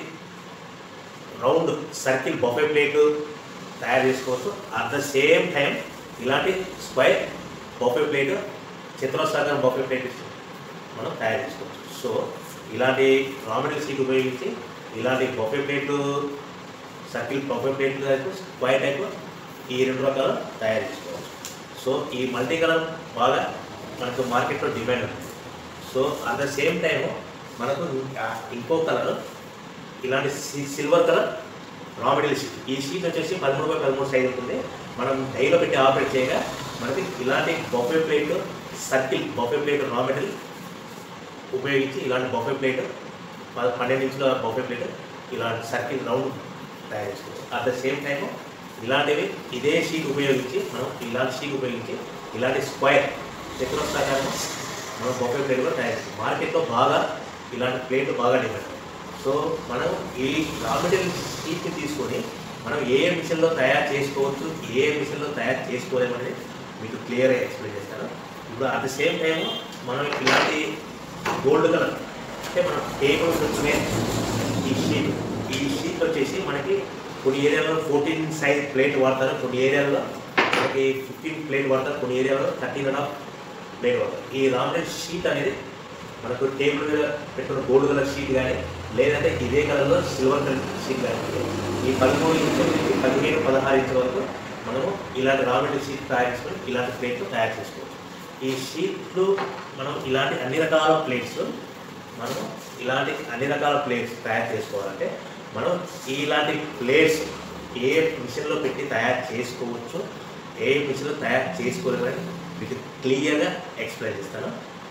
రౌండ్ సర్కిల్ బఫే ప్లేట్ తయారు చేసుకోవచ్చు అట్ ద సేమ్ టైం ఇలాంటి స్క్వైర్ బఫే ప్లేట్ చతురస్రాకారం బఫే ప్లేట్ మనం తయారు చేసుకోవచ్చు సో ఇలాంటి రా మెటీరియల్ షీట్ ఉపయోగించి ఇలాంటి buffet plate circle buffet plate square type ఈ రెండు రకాలు తయారు చేసుకోవచ్చు సో ఈ మల్టీ కలర్ బాగా మనకు మార్కెట్లో డిమాండ్ ఉంది so at the same time మనకు ఆ ఇంకో కలర్ ఇలాంటి సి- silver colour raw material sheet ఈ షీట్ వచ్చేసి పదమూడు బై పదమూడు సైజ్ ఉంటుంది మనం డైలో పెట్టి ఆపరేట్ చేయగా మనకి ఇలాంటి buffet plate circle buffet plate raw material ఉపయోగించి ఇలాంటి బొఫే ప్లేట్ ప- పన్నెండు ఇంచుల బొఫే ప్లేట్ ఇలాంటి సర్కిల్ రౌండ్ తయారు చేసుకోవచ్చు అట్ ద సేమ్ టైం ఇలాంటివి ఇదే షీట్ ఉపయోగించి మనం ఇలాంటి షీట్ ఉపయోగించి ఇలాంటి స్క్వైర్ చతురస్రాకారం మనం బొఫే ప్లేట్ కూడా తయారు చేస్తాం మార్కెట్లో బాగా ఇలాంటి ప్లేట్ బాగా డిమాండ్ సో మనం ఈ రా మెటీరియల్ షీట్ని తీసుకొని మనం ఏ ఏ మిషన్లో తయారు చేసుకోవచ్చు ఏ ఏ మిషన్లో తయారు చేసుకోలేమనేది మీకు క్లియర్గా ఎక్స్ప్లెయిన్ చేస్తాను ఇప్పుడు అట్ ద సేమ్ టైం మనం ఇలాంటి గోల్డ్ కలర్ అంటే మనం టేబుల్ వచ్చే ఈ షీట్ ఈ షీట్ వచ్చేసి మనకి కొన్ని ఏరియాలో ఫోర్టీన్ సైజ్ ప్లేట్ వాడతారు కొన్ని ఏరియాలో మనకి ఫిఫ్టీన్ ప్లేట్ వాడతారు కొన్ని ఏరియాలో థర్టీన్ అండ్ హాఫ్ ప్లేట్ వాడతారు ఈ రామ్లెట్ షీట్ అనేది మనకు టేబుల్ మీద పెట్టుకున్న గోల్డ్ కలర్ షీట్ కానీ లేదంటే ఇదే కలర్లో సిల్వర్ కలర్ షీట్ కానీ ఈ పదమూడు ఇంచుల నుంచి పదిహేను పదహారు ఇంచుల వరకు మనము ఇలాంటి రా మెటీరియల్ షీట్ తయారు చేసుకొని ఇలాంటి ప్లేట్లు తయారు చేసుకోవచ్చు ఈ షీట్లు మనం ఇలాంటి అన్ని రకాల ప్లేట్స్ మనం ఇలాంటి అన్ని రకాల ప్లేట్స్ తయారు చేసుకోవాలంటే మనం ఇలాంటి ప్లేట్స్ ఏ మిషన్లో పెట్టి తయారు చేసుకోవచ్చు ఏ మిషన్లో తయారు చేసుకోలేమని మీకు క్లియర్గా ఎక్స్ప్లెయిన్ చేస్తాను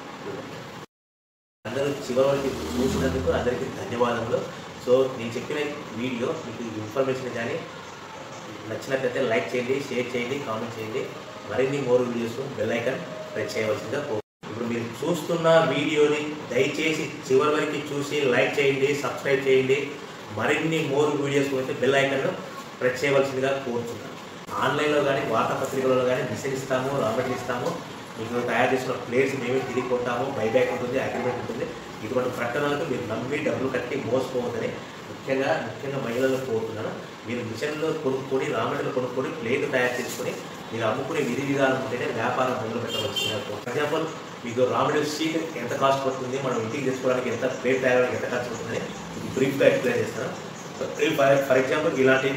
అందరూ చివరి వరకు చూసినందుకు అందరికీ ధన్యవాదములు సో నేను చెప్పిన వీడియో మీకు ఇన్ఫర్మేషన్ కానీ నచ్చినట్లయితే లైక్ చేయండి షేర్ చేయండి కామెంట్ చేయండి మరిన్ని more videos bell icon press చేయవలసిందిగా కోరు ఇప్పుడు మీరు చూస్తున్న వీడియోని దయచేసి చివరి వరకు చూసి లైక్ చేయండి సబ్స్క్రైబ్ చేయండి మరిన్ని మోర్ వీడియోస్ అయితే బెల్ ఐకాన్ ప్రెస్ చేయవలసిందిగా కోరుతున్నాను ఆన్లైన్లో కానీ వార్తాపత్రికలలో కానీ మిషన్ ఇస్తాము రా మెటీరియల్ ఇస్తాము మీకు తయారు చేసిన ప్లేట్స్ మేమే తిరిగి కొంటాము బైబ్యాక్ ఉంటుంది అగ్రిమెంట్ ఉంటుంది ఇటువంటి ప్రకటనలకు మీరు నమ్మి డబ్బులు కట్టి మోసపోవద్దని ముఖ్యంగా ముఖ్యంగా మహిళలకు కోరుతున్నాను మీరు మిషన్లో కొనుక్కొని రా మెటీరియల్ కొనుక్కొని ప్లేట్ తయారు చేసుకొని మీరు అమ్ముకునే విధి విధానం ఉంటేనే వ్యాపారం మొదలు పెట్టవలసిందిగా ఫర్ ఎగ్జాంపుల్ మీకు రా మెటీరియల్ షీట్ ఎంత కాస్ట్ పడుతుంది మనం ఇంటికి తెచ్చుకోవడానికి ఎంత ప్లేట్ తయారడానికి ఎంత ఖర్చు పడుతుందని మీకు బ్రీఫ్గా ఎక్స్ప్లెయిన్ చేస్తాను ఫర్ ఫర్ ఎగ్జాంపుల్ ఇలాంటి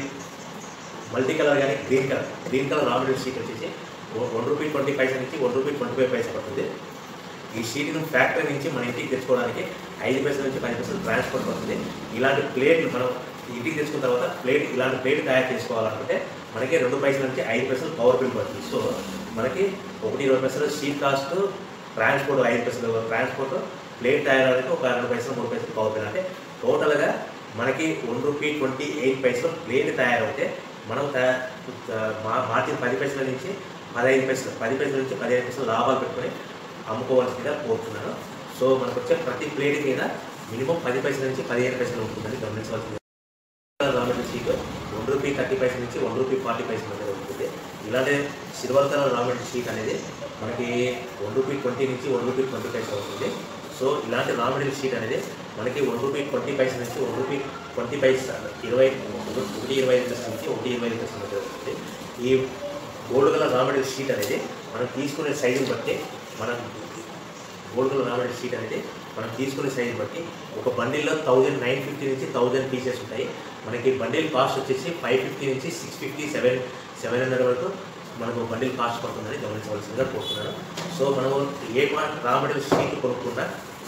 మల్టీ కలర్ కానీ green colour green colour raw material sheet వచ్చేసి వన్ రూపీ ట్వంటీ పైసా నుంచి వన్ రూపీ ట్వంటీ ఫైవ్ పైసా పడుతుంది ఈ షీట్ను ఫ్యాక్టరీ నుంచి మన ఇంటికి తెచ్చుకోవడానికి ఐదు పైసల నుంచి పది పైసలు ట్రాన్స్పోర్ట్ పడుతుంది ఇలాంటి ప్లేట్లు మనం ఇంటికి తెచ్చుకున్న తర్వాత ప్లేట్ ఇలాంటి ప్లేట్ తయారు చేసుకోవాలనుకుంటే మనకి రెండు పైసల నుంచి ఐదు పైసలు పవర్ బిల్ పడుతుంది సో మనకి ఒకటి ఇరవై పైసలు షీట్ కాస్ట్ ట్రాన్స్పోర్ట్ ఐదు పైసలు ట్రాన్స్పోర్ట్ ప్లేట్ తయారడానికి ఒక రెండు పైసలు మూడు పైసలు పవర్ బిల్ అంటే టోటల్గా మనకి వన్ రూపీ ట్వంటీ ఎయిట్ పైసలు ప్లేట్ తయారైతే మనం తయా- మా మార్జిన్ పది పైసల నుంచి పదహైదు పైసలు పది పైసల నుంచి పదిహేను పైసలు లాభాలు పెట్టుకొని అమ్ముకోవాల్సిందిగా కోరుతున్నాను సో మనకు వచ్చే ప్రతి ప్లేట్ మీద మినిమం పది పైసల నుంచి పదిహేను పైసలు ఉంటుందని గమనించవలసింది raw material sheet one rupee thirty పైసల నుంచి వన్ రూపీ ఫార్టీ పైసల మధ్య ఉంటుంది ఇలాంటి silver colour raw material sheet అనేది మనకి వన్ రూపీ ట్వంటీ నుంచి వన్ రూపీ ట్వంటీ పైసలు అవుతుంది సో ఇలాంటి రా మెటీరియల్ షీట్ అనేది మనకి వన్ రూపీ ట్వంటీ పైసల నుంచి వన్ రూపీ ట్వంటీ పైసా ఇరవై ఒకటి ఇరవై ఐదు పైసల నుంచి ఒకటి ఇరవై ఐదు పైసల మధ్య ఉంటుంది ఈ gold colour raw material sheet అనేది మనం తీసుకునే సైజుని బట్టి మనం gold colour raw material sheet అనేది మనం తీసుకునే సైజుని బట్టి ఒక బండిల్లో థౌజండ్ నైన్ ఫిఫ్టీ నుంచి థౌజండ్ పీసెస్ ఉంటాయి మనకి బండిల్ కాస్ట్ వచ్చేసి ఫైవ్ ఫిఫ్టీ నుంచి six fifty seven seven hundred వరకు మనకు బండిల్ కాస్ట్ పడుతుందని గమనించవలసిందిగా కోరుతున్నాను సో మనము ఏ రా మెటీరియల్ షీట్ కొనుక్కున్నా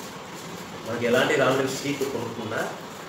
మనకి ఎలాంటి రా మెటీరియల్ షీట్ కొనుక్కున్నా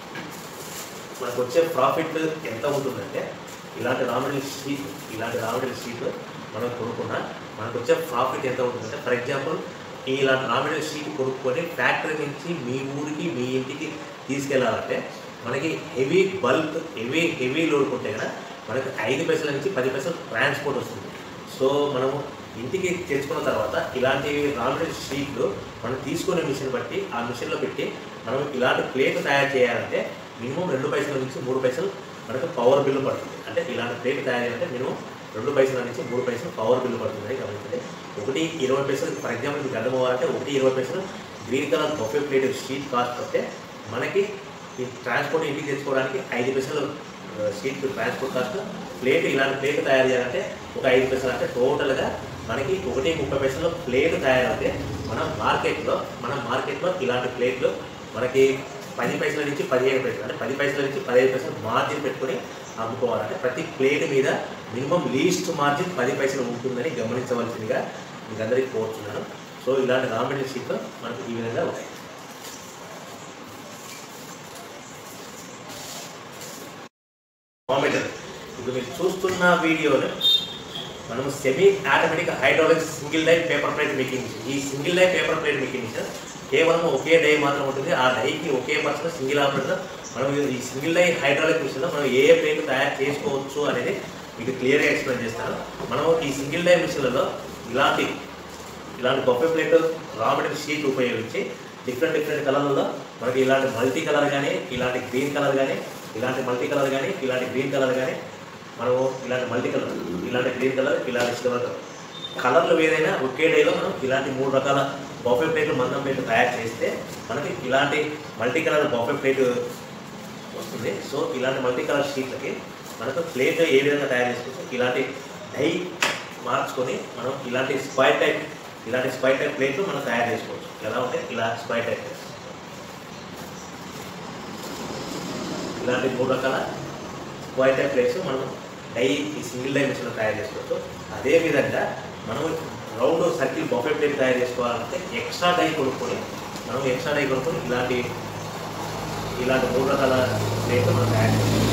మనకు వచ్చే ప్రాఫిట్ ఎంత ఉంటుందంటే ఇలాంటి రా మెటీరియల్ షీట్ ఇలాంటి రా మెటీరియల్ షీట్ మనం కొనుక్కున్నా మనకు వచ్చే ప్రాఫిట్ ఎంత ఉంటుందంటే ఫర్ ఎగ్జాంపుల్ ఇలాంటి రా మెటీరియల్ షీట్ కొనుక్కొని ఫ్యాక్టరీ నుంచి మీ ఊరికి మీ ఇంటికి తీసుకెళ్ళాలంటే మనకి heavy bulk heavy heavy load కొంటే కదా మనకి ఐదు పైసల నుంచి పది పైసలు ట్రాన్స్పోర్ట్ వస్తుంది సో మనము ఇంటికి తెచ్చుకున్న తర్వాత ఇలాంటి రా మెటీరియల్ షీట్లు మనం తీసుకునే మిషన్ బట్టి ఆ మిషన్లో పెట్టి మనం ఇలాంటి ప్లేట్ తయారు చేయాలంటే మినిమం రెండు పైసల నుంచి మూడు పైసలు మనకు పవర్ బిల్లు పడుతుంది అంటే ఇలాంటి ప్లేట్ తయారు చేయాలంటే మినిమం రెండు పైసల నుంచి మూడు పైసలు పవర్ బిల్లు పడుతుంది గమనించండి ఒకటి ఇరవై పైసలు ఫర్ ఎగ్జాంపుల్ మీకు అర్థం అవ్వాలంటే ఒకటి ఇరవై పైసలు green colour buffet plate sheet cost వస్తే మనకి ఈ ట్రాన్స్పోర్ట్ ఇంటికి తెచ్చుకోవడానికి ఐదు పైసలు ఆ, షీట్ ట్రాన్స్పోర్ట్ కాస్ట్ ప్లేట్ ఇలాంటి ప్లేట్ తయారు చేయాలంటే ఒక ఐదు పైసలు అంటే టోటల్గా మనకి ఒకటి ముప్పై పైసలు ప్లేట్ తయారైతే మన మార్కెట్లో మన మార్కెట్లో ఇలాంటి ప్లేట్లు మనకి పది పైసల నుంచి పదిహేను పైసలు అంటే పది పైసల నుంచి పదిహేను పైసలు మార్జిన్ పెట్టుకొని అమ్ముకోవాలంటే ప్రతి ప్లేట్ మీద మినిమం లీస్ట్ మార్జిన్ పది పైసలు ఉంటుందని గమనించవలసిందిగా మీకు అందరికీ కోరుతున్నాను సో ఇలాంటి రా మెటీరియల్ షీట్లు మనకు ఈ విధంగా ఉంటాయి బారోమీటర్ ఇప్పుడు మీరు చూస్తున్న వీడియోలో మనం semi automatic hydraulic single die paper plate making machine ఈ single die paper plate making machine కేవలం ఒకే డై మాత్రం ఉంటుంది ఆ డైకి ఒకే పర్సన్ సింగిల్ ఆపరేటర్ మనం ఈ సింగిల్ డై హైడ్రాలిక్ మిషన్లో మనం ఏ ప్లేట్ తయారు చేసుకోవచ్చు అనేది మీకు క్లియర్గా ఎక్స్ప్లెయిన్ చేస్తాను మనం ఈ సింగిల్ డై మిషన్లలో ఇలాంటి ఇలాంటి buffet plate raw material sheet ఉపయోగించి డిఫరెంట్ డిఫరెంట్ కలర్లలో మనకి ఇలాంటి మల్టీ కలర్ కానీ ఇలాంటి గ్రీన్ కలర్ కానీ ఇలాంటి మల్టీ కలర్ కానీ ఇలాంటి గ్రీన్ కలర్ కానీ మనము ఇలాంటి మల్టీ కలర్ ఇలాంటి గ్రీన్ కలర్ ఇలాంటి సిల్వర్ కలర్ కలర్లు ఏదైనా ఒకే డేలో మనం ఇలాంటి మూడు రకాల బొఫే ప్లేట్లు మందం ప్లేట్లు తయారు చేస్తే మనకి ఇలాంటి మల్టీ కలర్ బొఫే ప్లేట్ వస్తుంది సో ఇలాంటి మల్టీ కలర్ షీట్లకి మనకు ప్లేట్ ఏ విధంగా తయారు చేసుకోవచ్చు ఇలాంటి డై మార్చుకొని మనం ఇలాంటి స్క్వైర్ టైప్ ఇలాంటి స్క్వైర్ టైప్ ప్లేట్లు మనం తయారు చేసుకోవచ్చు ఎలా ఉంటే ఇలా స్క్వైర్ టైప్ ప్లేట్స్ ఇలాంటి మూడు రకాల స్క్వైర్ టైప్ ప్లేట్స్ మనం డై ఈ సింగిల్ డై మిషన్లో తయారు చేసుకోవచ్చు అదేవిధంగా మనం రౌండ్ సర్కిల్ బొఫే ప్లేట్ తయారు చేసుకోవాలంటే ఎక్స్ట్రా డై కొనుక్కొని మనం ఎక్స్ట్రా డై కొనుక్కొని ఇలాంటి ఇలాంటి మూడు రకాల ప్లేట్లు మనం తయారు చేసుకోవచ్చు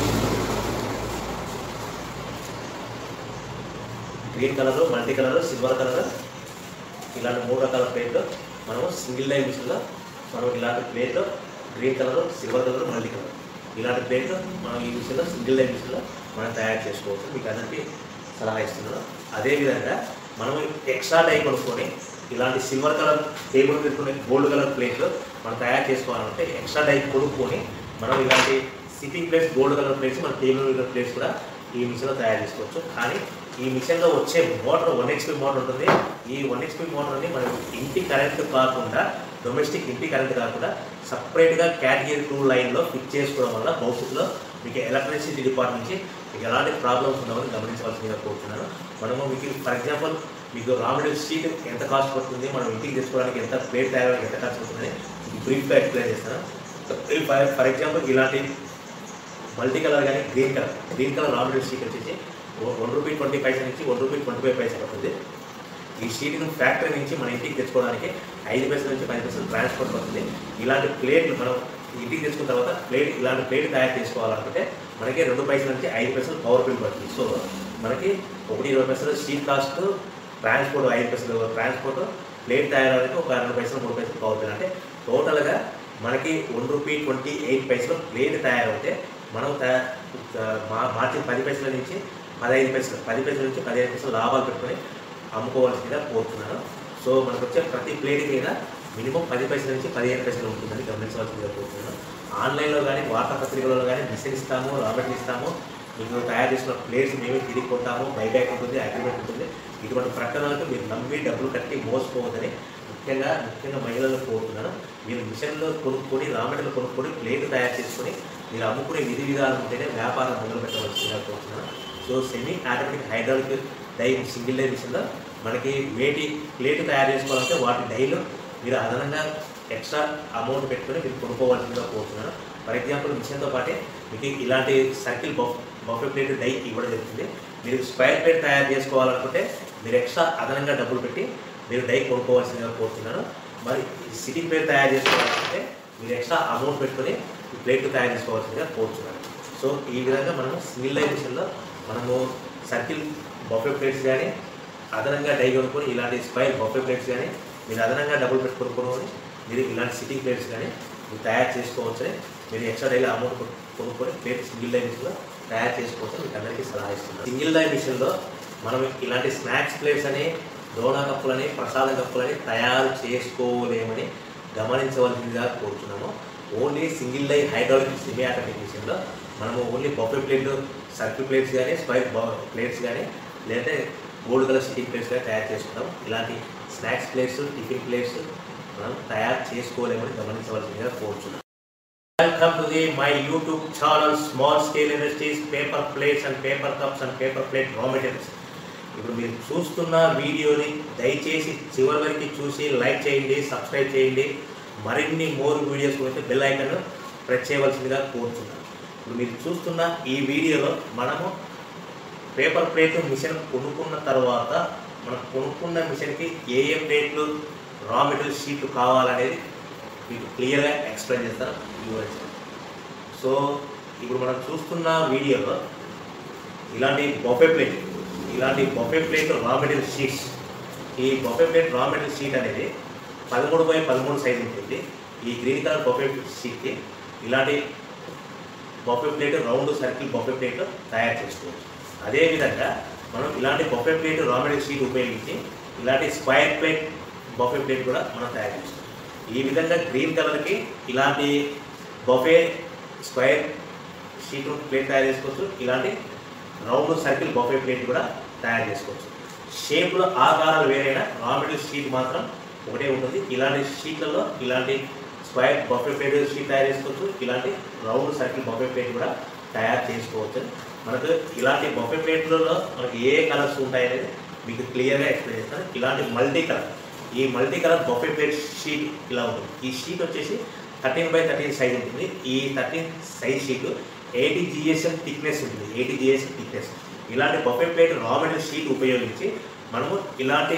green colour multi colour silver colour ఇలాంటి మూడు రకాల ప్లేట్లు మనము సింగిల్ డై మిషన్లో మనం ఇలాంటి plate green colour silver colour multi colour ఇలాంటి ప్లేట్ మనం ఈ మిషన్లో సింగిల్ డై మిషన్లో మనం తయారు చేసుకోవచ్చు మీకు అందరికీ సలహా ఇస్తున్నాను అదేవిధంగా మనం ఎక్స్ట్రా డై కొనుక్కొని ఇలాంటి సిల్వర్ కలర్ టేబుల్ పెట్టుకునే గోల్డ్ కలర్ ప్లేట్లు మనం తయారు చేసుకోవాలంటే ఎక్స్ట్రా డై కొనుక్కొని మనం ఇలాంటి sitting plates gold colour plates మన టేబుల్ కలర్ ప్లేట్స్ కూడా ఈ మిషన్లో తయారు చేసుకోవచ్చు కానీ ఈ మిషన్లో వచ్చే మోటార్ వన్ హెచ్పి మోటార్ ఉంటుంది ఈ వన్ హెచ్పి మోటార్ని మనం ఇంటి కరెంట్ కాకుండా డొమెస్టిక్ ఇంటి కరెంట్ కాకుండా సపరేట్గా కేటగిరీ టూ లైన్లో ఫిట్ చేసుకోవడం వల్ల భవిష్యత్తులో మీకు ఎలక్ట్రిసిటీ డిపార్ట్మెంట్ నుంచి మీకు ఎలాంటి ప్రాబ్లమ్స్ ఉండవని గమనించవలసిందిగా కోరుతున్నాను మనము మీకు ఫర్ ఎగ్జాంపుల్ మీకు రా మెటీరియల్ షీట్ ఎంత కాస్ట్ పడుతుంది మనం ఇంటికి తెచ్చుకోవడానికి ఎంత ప్లేట్ తయారడానికి ఎంత ఖర్చు పడుతుంది మీకు బ్రీఫ్గా ఎక్స్ప్లెయిన్ చేస్తాను ఫర్ ఫర్ ఎగ్జాంపుల్ ఇలాంటి మల్టీ కలర్ కానీ green colour green colour raw material sheet వచ్చేసి వన్ రూపీ ట్వంటీ పైసా నుంచి వన్ రూపీ ట్వంటీ ఫైవ్ పైసా పడుతుంది ఈ షీట్ను ఫ్యాక్టరీ నుంచి మన ఇంటికి తెచ్చుకోవడానికి ఐదు పైసల నుంచి పది పైసలు ట్రాన్స్పోర్ట్ పడుతుంది ఇలాంటి ప్లేట్లు మనం ఇంటికి తెచ్చుకున్న తర్వాత ప్లేట్ ఇలాంటి ప్లేట్ తయారు చేసుకోవాలనుకుంటే మనకి రెండు పైసల నుంచి ఐదు పైసలు పవర్ బిల్ పడుతుంది సో మనకి ఒకటి ఇరవై పైసలు షీట్ కాస్ట్ ట్రాన్స్పోర్ట్ ఐదు పైసలు ట్రాన్స్పోర్ట్ ప్లేట్ తయారవడానికి ఒక రెండు పైసలు మూడు పైసలు పవర్ బిల్ అంటే టోటల్గా మనకి వన్ రూపీ ట్వంటీ ఎయిట్ పైసలు ప్లేట్ తయారవుతే మనం తయా- మా- మార్చిన పది పైసల నుంచి పదహైదు పైసలు పది పైసల నుంచి పదిహేను పైసలు లాభాలు పెట్టుకొని అమ్ముకోవాల్సిందిగా కోరుతున్నాను సో మనకు వచ్చే ప్రతి ప్లేట్ మీద మినిమం పది పైసల నుంచి పదిహేను పైసలు ఉంటుందని గమనించవలసిందిగా కోరుతున్నాను ఆన్లైన్లో కానీ వార్తాపత్రికలలో కానీ మిషన్ ఇస్తాము రాబర్ట్ ఇస్తాము మీకు తయారు చేసిన ప్లేట్స్ మేమే తిరిగి కొంటాము బైబ్యాక్ ఉంటుంది అగ్రిమెంట్ ఉంటుంది ఇటువంటి ప్రకటనలకు మీరు నమ్మి డబ్బులు కట్టి మోసపోవద్దని ముఖ్యంగా ముఖ్యంగా మహిళలకు కోరుతున్నాను మీరు మిషన్లో కొనుక్కొని రా మెటీరియల్ కొనుక్కొని ప్లేట్ తయారు చేసుకొని మీరు అమ్ముకునే విధి విధానం ఉంటేనే వ్యాపారం మొదలు పెట్టవలసిందిగా కోరుతున్నాను so semi automatic hydraulic die single die మిషన్లో మనకి వేటి ప్లేట్ తయారు చేసుకోవాలంటే వాటి డైలో మీరు అదనంగా ఎక్స్ట్రా అమౌంట్ పెట్టుకొని మీరు కొనుక్కోవాల్సిందిగా కోరుతున్నాను ఫర్ ఎగ్జాంపుల్ మిషన్తో పాటే మీకు ఇలాంటి circle buff buffet plate die ఇవ్వడం జరుగుతుంది మీరు స్క్వేర్ ప్లేట్ తయారు చేసుకోవాలనుకుంటే మీరు ఎక్స్ట్రా అదనంగా డబ్బులు పెట్టి మీరు డై కొనుక్కోవాల్సిందిగా కోరుతున్నాను మరి సిట్టింగ్ ప్లేట్ తయారు చేసుకోవాలంటే మీరు ఎక్స్ట్రా అమౌంట్ పెట్టుకొని ఈ ప్లేట్ తయారు చేసుకోవాల్సిందిగా కోరుతున్నాను సో ఈ విధంగా మనము సింగిల్ డై మిషన్లో మనము సర్కిల్ బఫే ప్లేట్స్ కానీ అదనంగా డై కొనుక్కొని ఇలాంటి స్క్వైర్ బఫే ప్లేట్స్ కానీ మీరు అదనంగా డబ్బులు పెట్టి కొనుక్కొని మీరు ఇలాంటి సిట్టింగ్ ప్లేట్స్ కానీ మీరు తయారు చేసుకోవచ్చని మీరు ఎక్స్ట్రా డైలో అమౌంట్ కొను- కొనుక్కొని ప్లేట్ సింగిల్ డై మిషన్లో తయారు చేసుకోవచ్చు మీకు అందరికీ సలహా ఇస్తున్నాను సింగిల్ డై మిషన్లో మనం ఇలాంటి స్నాక్స్ ప్లేట్స్ అని డోనా కప్పులని ప్రసాద కప్పులని తయారు చేసుకోలేమని గమనించవలసిందిగా కోరుతున్నాము only single die hydraulic semi automatic మిషన్లో మనము only buffet plate circle plates కానీ స్పైర్ ప్లేట్స్ కానీ లేదంటే గోల్డ్ కలర్ సిట్టింగ్ ప్లేట్స్ కానీ తయారు చేసుకుంటాం ఇలాంటి స్నాక్స్ ప్లేట్స్ టిఫిన్ ప్లేట్స్ మనం తయారు చేసుకోలేమని గమనించవలసిందిగా కోరుచున్నాం welcome to the my YouTube channel small scale industries paper plates and paper cups and paper plate raw materials ఇప్పుడు మీరు చూస్తున్న వీడియోని దయచేసి చివరి వరకు చూసి లైక్ చేయండి సబ్స్క్రైబ్ చేయండి మరిన్ని మోర్ వీడియోస్ గురించి బెల్ ఐకన్ ప్రెస్ చేయవలసిందిగా కోరుతున్నాను ఇప్పుడు మీరు చూస్తున్న ఈ వీడియోలో మనము పేపర్ ప్లేట్ మిషన్ కొనుక్కున్న తర్వాత మనం కొనుక్కున్న మిషన్కి ఏ ఏ ప్లేట్లు రా మెటీరియల్ షీట్లు కావాలనేది మీకు క్లియర్గా ఎక్స్ప్లెయిన్ చేస్తాను వివరించాను సో ఇప్పుడు మనం చూస్తున్న వీడియోలో ఇలాంటి బొఫే ప్లేట్ ఇలాంటి buffet plate raw material sheets ఈ buffet plate raw material sheet అనేది పదమూడు బై పదమూడు సైజ్ ఉంటుంది ఈ గ్రీన్ కలర్ బొఫే షీట్కి ఇలాంటి buffet plate round circle buffet plate తయారు చేసుకోవచ్చు అదేవిధంగా మనం ఇలాంటి buffet plate raw material sheet ఉపయోగించి ఇలాంటి స్క్వైర్ ప్లేట్ బొఫే ప్లేట్ కూడా మనం తయారు చేసుకోవచ్చు ఈ విధంగా గ్రీన్ కలర్కి ఇలాంటి బొఫే స్క్వైర్ షీట్ ప్లేట్ తయారు చేసుకోవచ్చు ఇలాంటి రౌండ్ సర్కిల్ బొఫే ప్లేట్ కూడా తయారు చేసుకోవచ్చు షేప్లో ఆకారాలు వేరైనా రా మెటీరియల్ షీట్ మాత్రం ఒకటే ఉంటుంది ఇలాంటి షీట్లలో ఇలాంటి స్క్వైర్ బఫే ప్లేట్ షీట్ తయారు చేసుకోవచ్చు ఇలాంటి రౌండ్ సర్కిల్ బఫే ప్లేట్ కూడా తయారు చేసుకోవచ్చు మనకు ఇలాంటి బఫే ప్లేట్లలో మనకి ఏ కలర్స్ ఉంటాయనేది మీకు క్లియర్గా ఎక్స్ప్లెయిన్ చేస్తాను ఇలాంటి మల్టీ కలర్ ఈ multi colour buffet plate sheet ఇలా ఉంటుంది ఈ షీట్ వచ్చేసి థర్టీన్ బై థర్టీన్ సైజ్ ఉంటుంది ఈ thirteen size sheet eighty GSM thickness ఉంటుంది ఎయిటీ జిఎస్ఎం థిక్నెస్ ఇలాంటి buffet plate raw material sheet ఉపయోగించి మనము ఇలాంటి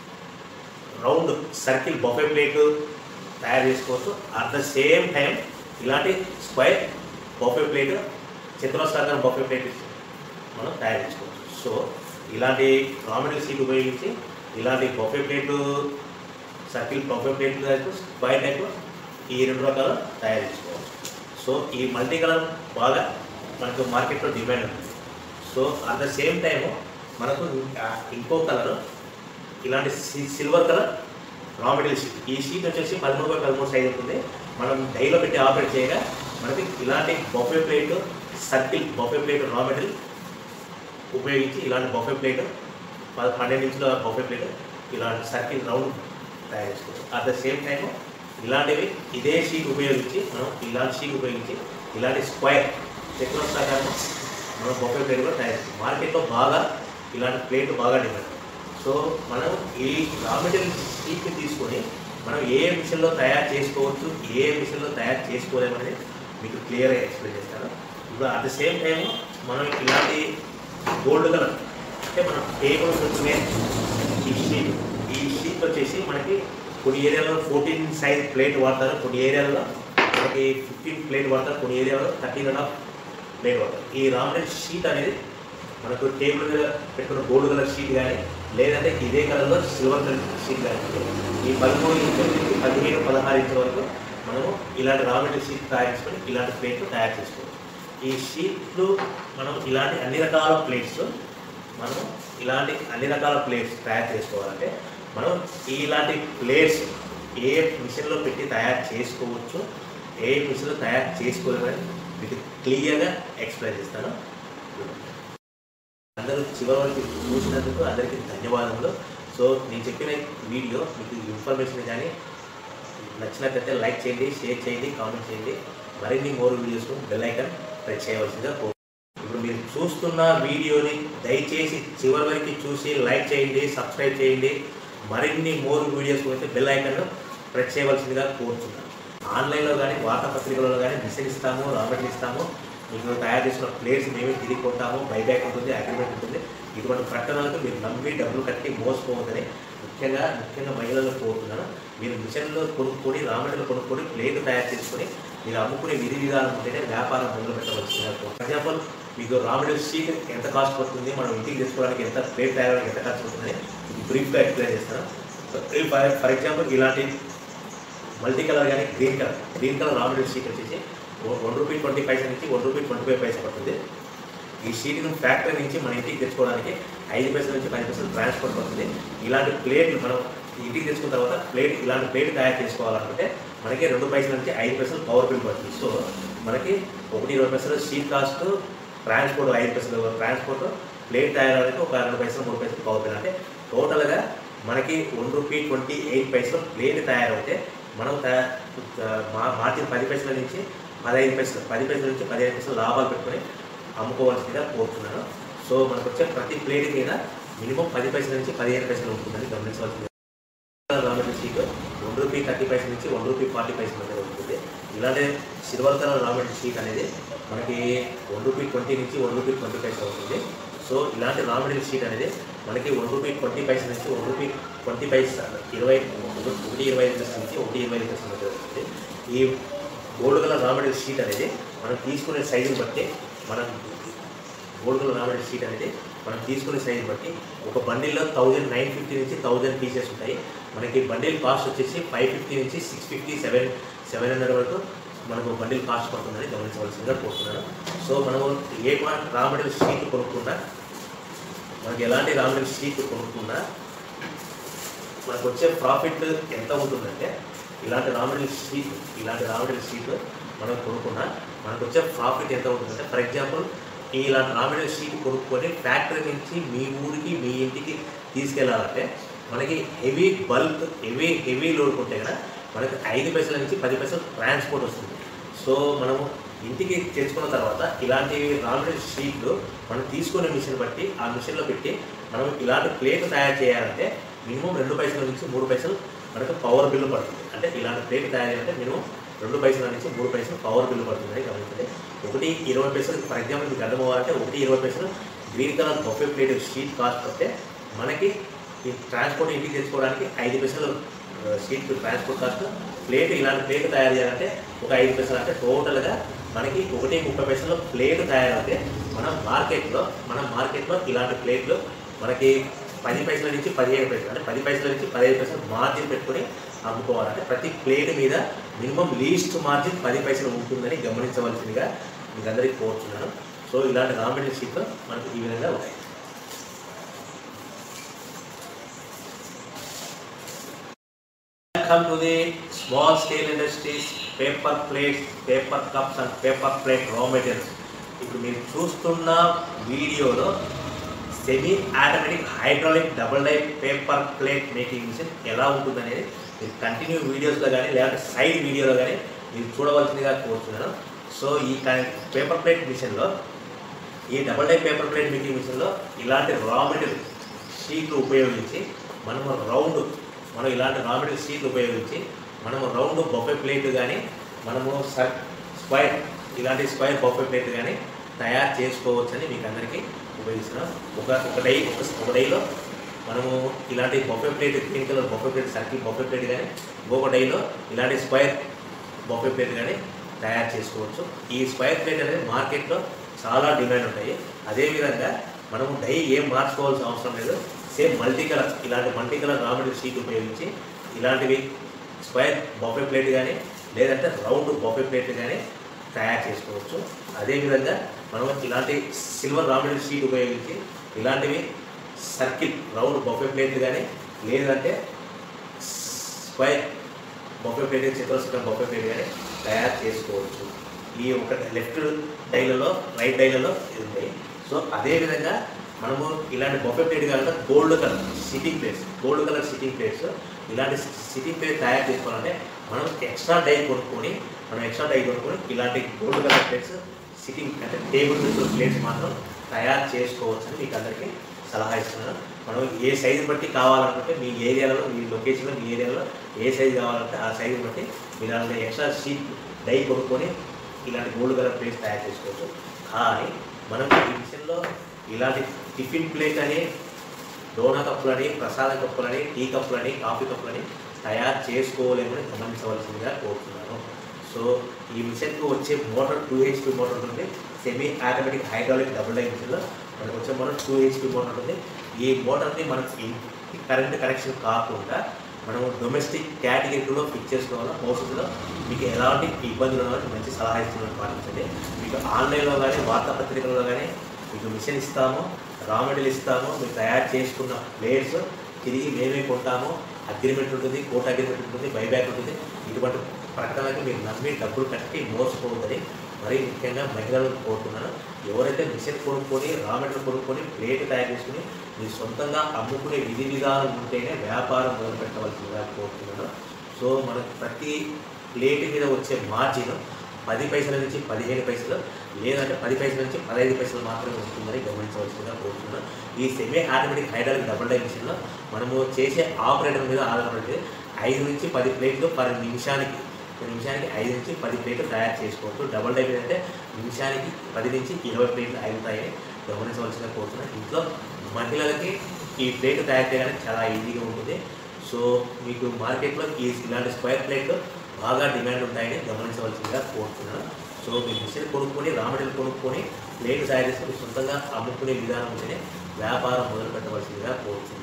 రౌండ్ సర్కిల్ బొఫే ప్లేట్ తయారు చేసుకోవచ్చు అట్ ద సేమ్ టైం ఇలాంటి స్క్వైర్ బొఫే ప్లేట్ చతురస్రాకారం బొఫే ప్లేట్ మనం తయారు చేసుకోవచ్చు సో ఇలాంటి రా మెటీరియల్ షీట్ ఉపయోగించి ఇలాంటి buffet plate circle buffet plate type square type ఈ రెండు రకాలు తయారు చేసుకోవచ్చు సో ఈ మల్టీ కలర్ బాగా మనకు మార్కెట్లో డిమాండ్ ఉంది so at the same time మనకు ఇంకా ఇంకో కలర్ ఇలాంటి సి- silver colour raw material sheet ఈ షీట్ వచ్చేసి పదమూడు బై పదమూడు సైజ్ ఉంటుంది మనం డైలో పెట్టి ఆపరేట్ చేయగా మనకి ఇలాంటి buffet plate circle buffet plate raw material ఉపయోగించి ఇలాంటి బొఫే ప్లేట్ పద పన్నెండు ఇంచుల బొఫే ప్లేట్ ఇలాంటి సర్కిల్ రౌండ్ తయారు చేసుకోవచ్చు అట్ ద సేమ్ టైం ఇలాంటివి ఇదే షీట్ ఉపయోగించి మనం ఇలాంటి షీట్ ఉపయోగించి ఇలాంటి స్క్వైర్ చక్రస్రాకారం మనం బొఫే ప్లేట్ కూడా తయారు చేస్తాం మార్కెట్లో బాగా ఇలాంటి ప్లేట్ బాగా డిమాండ్ సో మనం ఈ రా మెటీరియల్ షీట్ తీసుకొని మనం ఏ మిషన్లో తయారు చేసుకోవచ్చు ఏ మిషన్లో తయారు చేసుకోలేమని మీకు క్లియర్గా ఎక్స్ప్లెయిన్ చేస్తాను ఇప్పుడు అట్ ద సేమ్ టైం మనం ఇలాంటి గోల్డ్ కలర్ అంటే మనం టేబుల్ పెట్టుకునే ఈ షీట్ ఈ షీట్ వచ్చేసి మనకి కొన్ని ఏరియాలో ఫోర్టీన్ సైజ్ ప్లేట్ వాడతారు కొన్ని ఏరియాలో మనకి ఫిఫ్టీన్ ప్లేట్ వాడతారు కొన్ని ఏరియాలో థర్టీన్ అండ్ హాఫ్ ప్లేట్ వాడతారు ఈ రామరెడ్ షీట్ అనేది మనకు టేబుల్ మీద పెట్టుకున్న గోల్డ్ కలర్ షీట్ కానీ లేదంటే ఇదే కలర్లో సిల్వర్ కలర్ షీట్ కానీ ఈ పదమూడు ఇంచుల నుంచి పదిహేను పదహారు ఇంచుల వరకు మనము ఇలాంటి రా మెటీరియల్ షీట్ తయారు చేసుకొని ఇలాంటి ప్లేట్లు తయారు చేసుకోవచ్చు ఈ షీట్లు మనం ఇలాంటి అన్ని రకాల ప్లేట్స్ మనం ఇలాంటి అన్ని రకాల ప్లేట్స్ తయారు చేసుకోవాలంటే మనం ఇలాంటి ప్లేట్స్ ఏ మిషన్లో పెట్టి తయారు చేసుకోవచ్చు ఏ మిషన్లో తయారు చేసుకోలేమని మీకు క్లియర్గా ఎక్స్ప్లెయిన్ చేస్తాను అందరూ చివరి వరకు చూసినందుకు అందరికీ ధన్యవాదములు సో నేను చెప్పిన వీడియో మీకు ఇన్ఫర్మేషన్ కానీ నచ్చినట్లయితే లైక్ చేయండి షేర్ చేయండి కామెంట్ చేయండి మరిన్ని more videos bell icon press చేయవలసిందిగా కోరు ఇప్పుడు మీరు చూస్తున్న వీడియోని దయచేసి చివరి వరకు చూసి లైక్ చేయండి సబ్స్క్రైబ్ చేయండి మరిన్ని మోర్ వీడియోస్ అయితే బెల్ ఐకాన్ ప్రెస్ చేయవలసిందిగా కోరుతున్నాను ఆన్లైన్లో కానీ వార్తాపత్రికలలో కానీ మిషన్ ఇస్తాము రాబర్ట్ ఇస్తాము మీకు తయారు చేసిన ప్లేట్స్ మేమే తిరిగి కొంటాము బైబ్యాక్ ఉంటుంది అగ్రిమెంట్ ఉంటుంది ఇటువంటి ప్రకటనలకు మీరు నమ్మి డబ్బులు కట్టి మోసపోవద్దని ముఖ్యంగా ముఖ్యంగా మహిళలకు కోరుతున్నాను మీరు మిషన్లో కొనుక్కొని రామడిలో కొనుక్కొని ప్లేట్ తయారు చేసుకొని మీరు అమ్ముకునే విధి విధానం ఉంటేనే వ్యాపారం మొదలు పెట్టవలసిందిగా ఫర్ ఎగ్జాంపుల్ మీకు రామడిల్ షీట్ ఎంత కాస్ట్ పడుతుంది మనం ఇంటికి తెచ్చుకోవడానికి ఎంత ప్లేట్ తయారడానికి ఎంత ఖర్చు పడుతుందని మీకు బ్రీఫ్గా ఎక్స్ప్లెయిన్ చేస్తాను ఫర్ ఫర్ ఎగ్జాంపుల్ ఇలాంటి మల్టీ కలర్ కానీ green colour green colour raw material sheet వచ్చేసి వన్ రూపీ ట్వంటీ పైసా నుంచి వన్ రూపీ ట్వంటీ ఫైవ్ పైసా పడుతుంది ఈ షీట్ను ఫ్యాక్టరీ నుంచి మన ఇంటికి తెచ్చుకోవడానికి ఐదు పైసల నుంచి పది పైసలు ట్రాన్స్పోర్ట్ పడుతుంది ఇలాంటి ప్లేట్లు మనం ఇంటికి తెచ్చుకున్న తర్వాత ప్లేట్ ఇలాంటి ప్లేట్ తయారు చేసుకోవాలనుకుంటే మనకి రెండు పైసల నుంచి ఐదు పైసలు పవర్ బిల్ పడుతుంది సో మనకి ఒకటి ఇరవై పైసలు షీట్ కాస్ట్ ట్రాన్స్పోర్ట్ ఐదు పైసలు ట్రాన్స్పోర్ట్ ప్లేట్ తయారవడానికి ఒక రెండు పైసలు మూడు పైసలు పవర్ బిల్ అంటే టోటల్గా మనకి వన్ రూపీ ట్వంటీ ఎయిట్ పైసలు ప్లేట్ తయారైతే మనం తయా- మా మార్జిన్ పది పైసల నుంచి పదహైదు పైసలు పది పైసల నుంచి పదిహేను పైసలు లాభాలు పెట్టుకొని అమ్ముకోవాల్సిందిగా కోరుతున్నాను సో మనకు వచ్చే ప్రతి ప్లేట్ మీద మినిమం పది పైసల నుంచి పదిహేను పైసలు ఉంటుందని గమనించవలసింది రామటి షీట్ వన్ రూపీ థర్టీ పైసల నుంచి వన్ రూపీ ఫార్టీ పైసల మధ్య ఉంటుంది ఇలాంటి సిల్వర్ కలర్ రామటి షీట్ అనేది మనకి వన్ రూపీ ట్వంటీ నుంచి వన్ రూపీ ట్వంటీ పైసలు అవుతుంది సో ఇలాంటి రా మెటీరియల్ షీట్ అనేది మనకి వన్ రూపీ ట్వంటీ పైసల నుంచి వన్ రూపీ ట్వంటీ పైసా ఇరవై ఒకటి ఇరవై ఐదు పైసల నుంచి ఒకటి ఇరవై ఐదు పైసల మధ్య ఉంటుంది ఈ gold colour raw material sheet అనేది మనం తీసుకునే సైజుని బట్టి మనం gold colour raw material sheet అనేది మనం తీసుకునే సైజుని బట్టి ఒక బండిల్లో థౌజండ్ నైన్ ఫిఫ్టీ నుంచి థౌజండ్ పీసెస్ ఉంటాయి మనకి బండిల్ కాస్ట్ వచ్చేసి ఫైవ్ ఫిఫ్టీ నుంచి six fifty seven seven hundred వరకు మనకు బండిల్ కాస్ట్ పడుతుందని గమనించవలసిందిగా కోరుతున్నాను సో మనము ఏ రా మెటీరియల్ షీట్ కొనుక్కున్నా మనకి ఎలాంటి రా మెటీరియల్ షీట్ కొనుక్కున్నా మనకు వచ్చే ప్రాఫిట్ ఎంత ఉంటుందంటే ఇలాంటి రా మెటీరియల్ షీట్ ఇలాంటి రా మెటీరియల్ షీట్ మనం కొనుక్కున్నా మనకు వచ్చే ప్రాఫిట్ ఎంత ఉంటుందంటే ఫర్ ఎగ్జాంపుల్ ఈ ఇలాంటి రా మెటీరియల్ షీట్ కొనుక్కొని ఫ్యాక్టరీ నుంచి మీ ఊరికి మీ ఇంటికి తీసుకెళ్ళాలంటే మనకి heavy bulk heavy heavy load ఉంటే కదా మనకి ఐదు పైసల నుంచి పది పైసలు ట్రాన్స్పోర్ట్ వస్తుంది సో సో మనము ఇంటికి తెచ్చుకున్న తర్వాత ఇలాంటి రా మెటీరియల్ షీట్లు మనం తీసుకునే మిషన్ బట్టి ఆ మిషన్లో పెట్టి మనం ఇలాంటి ప్లేట్ తయారు చేయాలంటే మినిమం రెండు పైసల నుంచి మూడు పైసలు మనకు పవర్ బిల్లు పడుతుంది అంటే ఇలాంటి ప్లేట్ తయారు చేయాలంటే మినిమం రెండు పైసల నుంచి మూడు పైసలు పవర్ బిల్లు పడుతుంది గమనించండి ఒకటి ఇరవై పైసలు ఫర్ ఎగ్జాంపుల్ మీకు అర్థం అవ్వాలంటే ఒకటి ఇరవై పైసలు green colour buffet plate sheet cost వస్తే మనకి ఈ ట్రాన్స్పోర్ట్ ఇంటికి తెచ్చుకోవడానికి ఐదు పైసలు ఆ, షీట్ ట్రాన్స్పోర్ట్ కాస్ట్ ప్లేట్ ఇలాంటి ప్లేట్ తయారు చేయాలంటే ఒక ఐదు పైసలు అంటే టోటల్గా మనకి ఒకటి ముప్పై పైసలు ప్లేట్ తయారైతే మన మార్కెట్లో మన మార్కెట్లో ఇలాంటి ప్లేట్లు మనకి పది పైసల నుంచి పదిహేను పైసలు అంటే పది పైసల నుంచి పదిహేను పైసలు మార్జిన్ పెట్టుకొని అమ్ముకోవాలంటే ప్రతి ప్లేట్ మీద మినిమం లీస్ట్ మార్జిన్ పది పైసలు ఉంటుందని గమనించవలసిందిగా మీకు అందరికీ కోరుతున్నాను సో ఇలాంటి రా మెటీరియల్ షీట్లు మనకి ఈ విధంగా ఉంటాయి Welcome to the small scale industries paper plates, paper cups and paper plate raw materials. ఇప్పుడు మీరు చూస్తున్న వీడియోలో semi automatic hydraulic double die paper plate making machine ఎలా ఉంటుందనేది మీరు కంటిన్యూ వీడియోస్లో కానీ లేదంటే సైడ్ వీడియోలో కానీ మీరు చూడవలసిందిగా కోరుతున్నాను సో ఈ పేపర్ ప్లేట్ మిషన్లో ఈ double die paper plate making మిషన్లో ఇలాంటి రా మెటీరియల్ షీట్లు ఉపయోగించి మనము రౌండ్ మనం ఇలాంటి రా మెటీరియల్ షీట్లు ఉపయోగించి మనము రౌండ్ బొఫే ప్లేట్ కానీ మనము సర్ స్క్వైర్ ఇలాంటి స్క్వైర్ బొఫే ప్లేట్ కానీ తయారు చేసుకోవచ్చని మీకు అందరికీ ఉపయోగిస్తున్నాం ఒక ఒక డై ఒక ఒక డైలో మనము ఇలాంటి buffet plate green colour buffet plate circle buffet plate కానీ ఇంకొక డైలో ఇలాంటి స్క్వైర్ బొఫే ప్లేట్ కానీ తయారు చేసుకోవచ్చు ఈ స్క్వైర్ ప్లేట్ అనేది మార్కెట్లో చాలా డిమాండ్ ఉంటాయి అదేవిధంగా మనము డై ఏం మార్చుకోవాల్సిన అవసరం లేదు సేమ్ మల్టీ కలర్ ఇలాంటి multi colour raw material sheet ఉపయోగించి ఇలాంటివి స్క్వైర్ బొఫే ప్లేట్ కానీ లేదంటే రౌండ్ బొఫే ప్లేట్ కానీ తయారు చేసుకోవచ్చు అదేవిధంగా మనం ఇలాంటి సిల్వర్ రా మెటీరియల్ షీట్ ఉపయోగించి ఇలాంటివి సర్కిల్ రౌండ్ బొఫే ప్లేట్ కానీ లేదంటే స్క్వైర్ బొఫే ప్లేట్ చతురస్రం బొఫే ప్లేట్ కానీ తయారు చేసుకోవచ్చు ఈ ఒక లెఫ్ట్ డైలలో రైట్ డైలలో ఇది ఉంటాయి సో అదేవిధంగా మనము ఇలాంటి బొఫే ప్లేట్ కాకుండా gold colour sitting plates gold colour sitting plates ఇలాంటి సిట్టింగ్ ప్లేట్ తయారు చేసుకోవాలంటే మనం ఎక్స్ట్రా డై కొనుక్కొని మనం ఎక్స్ట్రా డై కొనుక్కొని ఇలాంటి గోల్డ్ కలర్ ప్లేట్స్ సిట్టింగ్ అంటే టేబుల్ మీద ప్లేట్స్ మాత్రం తయారు చేసుకోవచ్చని మీకు అందరికీ సలహా ఇస్తున్నాను మనం ఏ సైజు బట్టి కావాలనుకుంటే మీ ఏరియాలో మీ లొకేషన్లో మీ ఏరియాలో ఏ సైజు కావాలంటే ఆ సైజు బట్టి మీరు అలాంటి ఎక్స్ట్రా షీట్ డై కొనుక్కొని ఇలాంటి గోల్డ్ కలర్ ప్లేట్స్ తయారు చేసుకోవచ్చు కానీ మనం ఈ విషయంలో ఇలాంటి టిఫిన్ ప్లేట్ అని డోనా కప్పులని ప్రసాద కప్పులని టీ కప్పులని కాఫీ కప్పులని తయారు చేసుకోలేమని గమనించవలసిందిగా కోరుతున్నాను సో ఈ మిషన్కి వచ్చే మోటార్ టూ హెచ్పి మోటార్ ఉంటుంది semi automatic hydraulic double die మిషన్లో మనకు వచ్చే మోటార్ టూ హెచ్పి మోటార్ ఉంటుంది ఈ మోటార్ని మనకి ఇంటి కరెంట్ కనెక్షన్ కాకుండా మనం డొమెస్టిక్ కేటగిరీలో ఫిక్స్ చేసుకోవాలా భవిష్యత్తులో మీకు ఎలాంటి ఇబ్బందులు ఉన్నవారికి మంచి సలహా ఇస్తున్నాను పాటించండి మీకు ఆన్లైన్లో కానీ వార్తాపత్రికల్లో కానీ మీకు మిషన్ ఇస్తాము రా మెటీరియల్ ఇస్తాము మీరు తయారు చేసుకున్న ప్లేట్స్ తిరిగి మేమే కొంటాము అగ్రిమెంట్ ఉంటుంది కోర్ట్ అగ్రిమెంట్ ఉంటుంది బైబ్యాక్ ఉంటుంది ఇటువంటి ప్రకటనకి మీరు నమ్మి డబ్బులు కట్టి మోసపోవద్దని మరీ ముఖ్యంగా మహిళలను కోరుతున్నాను ఎవరైతే మిషన్ కొనుక్కొని రా మెటీరియల్ కొనుక్కొని ప్లేట్ తయారు చేసుకుని మీరు సొంతంగా అమ్ముకునే విధి విధానం ఉంటేనే వ్యాపారం మొదలు పెట్టవలసిందిగా కోరుతున్నాను సో మనకు ప్రతి ప్లేట్ మీద వచ్చే మార్జిన్ పది పైసల నుంచి పదిహేను పైసలు లేదంటే పది పైసల నుంచి పదహైదు పైసలు మాత్రమే ఉంటుందని గమనించవలసిందిగా కోరుతున్నాను ఈ semi automatic hydraulic double die మిషన్లో మనము చేసే ఆపరేటర్ మీద ఆధారపడి ఐదు నుంచి పది ప్లేట్లు పర్ నిమిషానికి ఒక నిమిషానికి ఐదు నుంచి పది ప్లేట్లు తయారు చేసుకోవచ్చు డబుల్ డై మీద అంటే నిమిషానికి పది నుంచి ఇరవై ప్లేట్లు అవుతాయని గమనించవలసిందిగా కోరుతున్నాను ఇంట్లో మహిళలకి ఈ ప్లేట్ తయారు చేయడానికి చాలా ఈజీగా ఉంటుంది సో మీకు మార్కెట్లో ఈ ఇలాంటి స్క్వేర్ ప్లేట్లు బాగా డిమాండ్ ఉంటాయని గమనించవలసిందిగా కోరుతున్నాను సో మీరు మిషన్ కొనుక్కొని రా మెటీరియల్ కొనుక్కొని ప్లేట్ తయారు చేసుకొని సొంతంగా అమ్ముకునే విధానం ఉంటేనే వ్యాపారం మొదలు పెట్టవలసిందిగా కోరుతున్నాను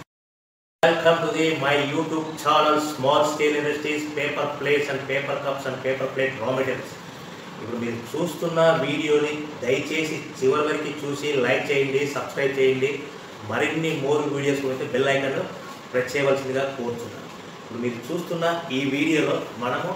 welcome to the my YouTube channel small scale industries paper plates and paper cups and paper plate raw materials ఇప్పుడు మీరు చూస్తున్న వీడియోని దయచేసి చివరి వరకు చూసి లైక్ చేయండి సబ్స్క్రైబ్ చేయండి మరిన్ని మోర్ వీడియోస్ అయితే బెల్ ఐకాన్ ప్రెస్ చేయవలసిందిగా కోరుతున్నాను ఇప్పుడు మీరు చూస్తున్న ఈ వీడియోలో మనము